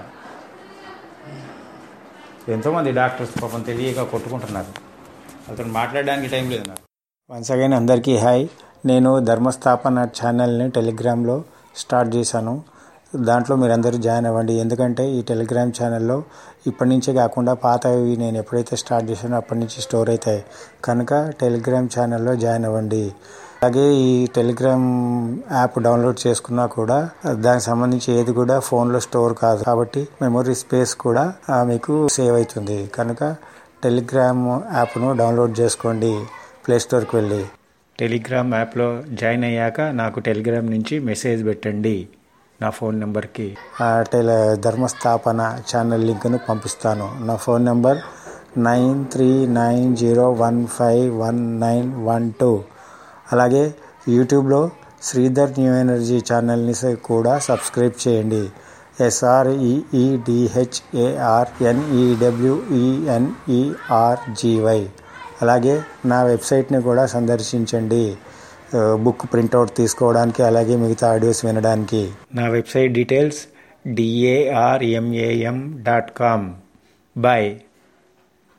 ఎంతోమంది డాక్టర్స్ పాపం తెలియక కొట్టుకుంటున్నారు అతను మాట్లాడడానికి టైం లేదు నాకు వన్స్ అగైన్ అందరికీ హాయ్ నేను ధర్మస్థాపన ఛానల్ని టెలిగ్రామ్లో స్టార్ట్ చేశాను దాంట్లో మీరందరూ జాయిన్ అవ్వండి ఎందుకంటే ఈ టెలిగ్రామ్ ఛానల్లో ఇప్పటి నుంచే కాకుండా పాతవి నేను ఎప్పుడైతే స్టార్ట్ చేశానో అప్పటి నుంచి స్టోర్ అవుతాయి కనుక టెలిగ్రామ్ ఛానల్లో జాయిన్ అవ్వండి అలాగే ఈ టెలిగ్రామ్ యాప్ డౌన్లోడ్ చేసుకున్నా కూడా దానికి సంబంధించి ఏది కూడా ఫోన్లో స్టోర్ కాదు కాబట్టి మెమొరీ స్పేస్ కూడా ఆ, మీకు సేవ్ అవుతుంది కనుక టెలిగ్రామ్ యాప్ను డౌన్లోడ్ చేసుకోండి ప్లే స్టోర్కి వెళ్ళి టెలిగ్రామ్ యాప్లో జాయిన్ అయ్యాక నాకు టెలిగ్రామ్ నుంచి మెసేజ్ పెట్టండి నా ఫోన్ నెంబర్కి ఆ టెల ధర్మస్థాపన ఛానల్ లింక్ను పంపిస్తాను నా phone number nine three nine zero one five one nine one two అలాగే యూట్యూబ్లో శ్రీధర్ న్యూ ఎనర్జీ ఛానల్ని స- కూడా సబ్స్క్రైబ్ చేయండి ఎస్ఆర్ఈఈడిహెచ్ఏఆర్ ఎన్ఈడబ్ల్యూఈఎన్ఈఆర్జీవై అలాగే నా వెబ్సైట్ని కూడా సందర్శించండి ఆ, బుక్ ప్రింట్అవుట్ తీసుకోవడానికి అలాగే మిగతా ఆడియోస్ వినడానికి నా website details D A R M A M dot com bye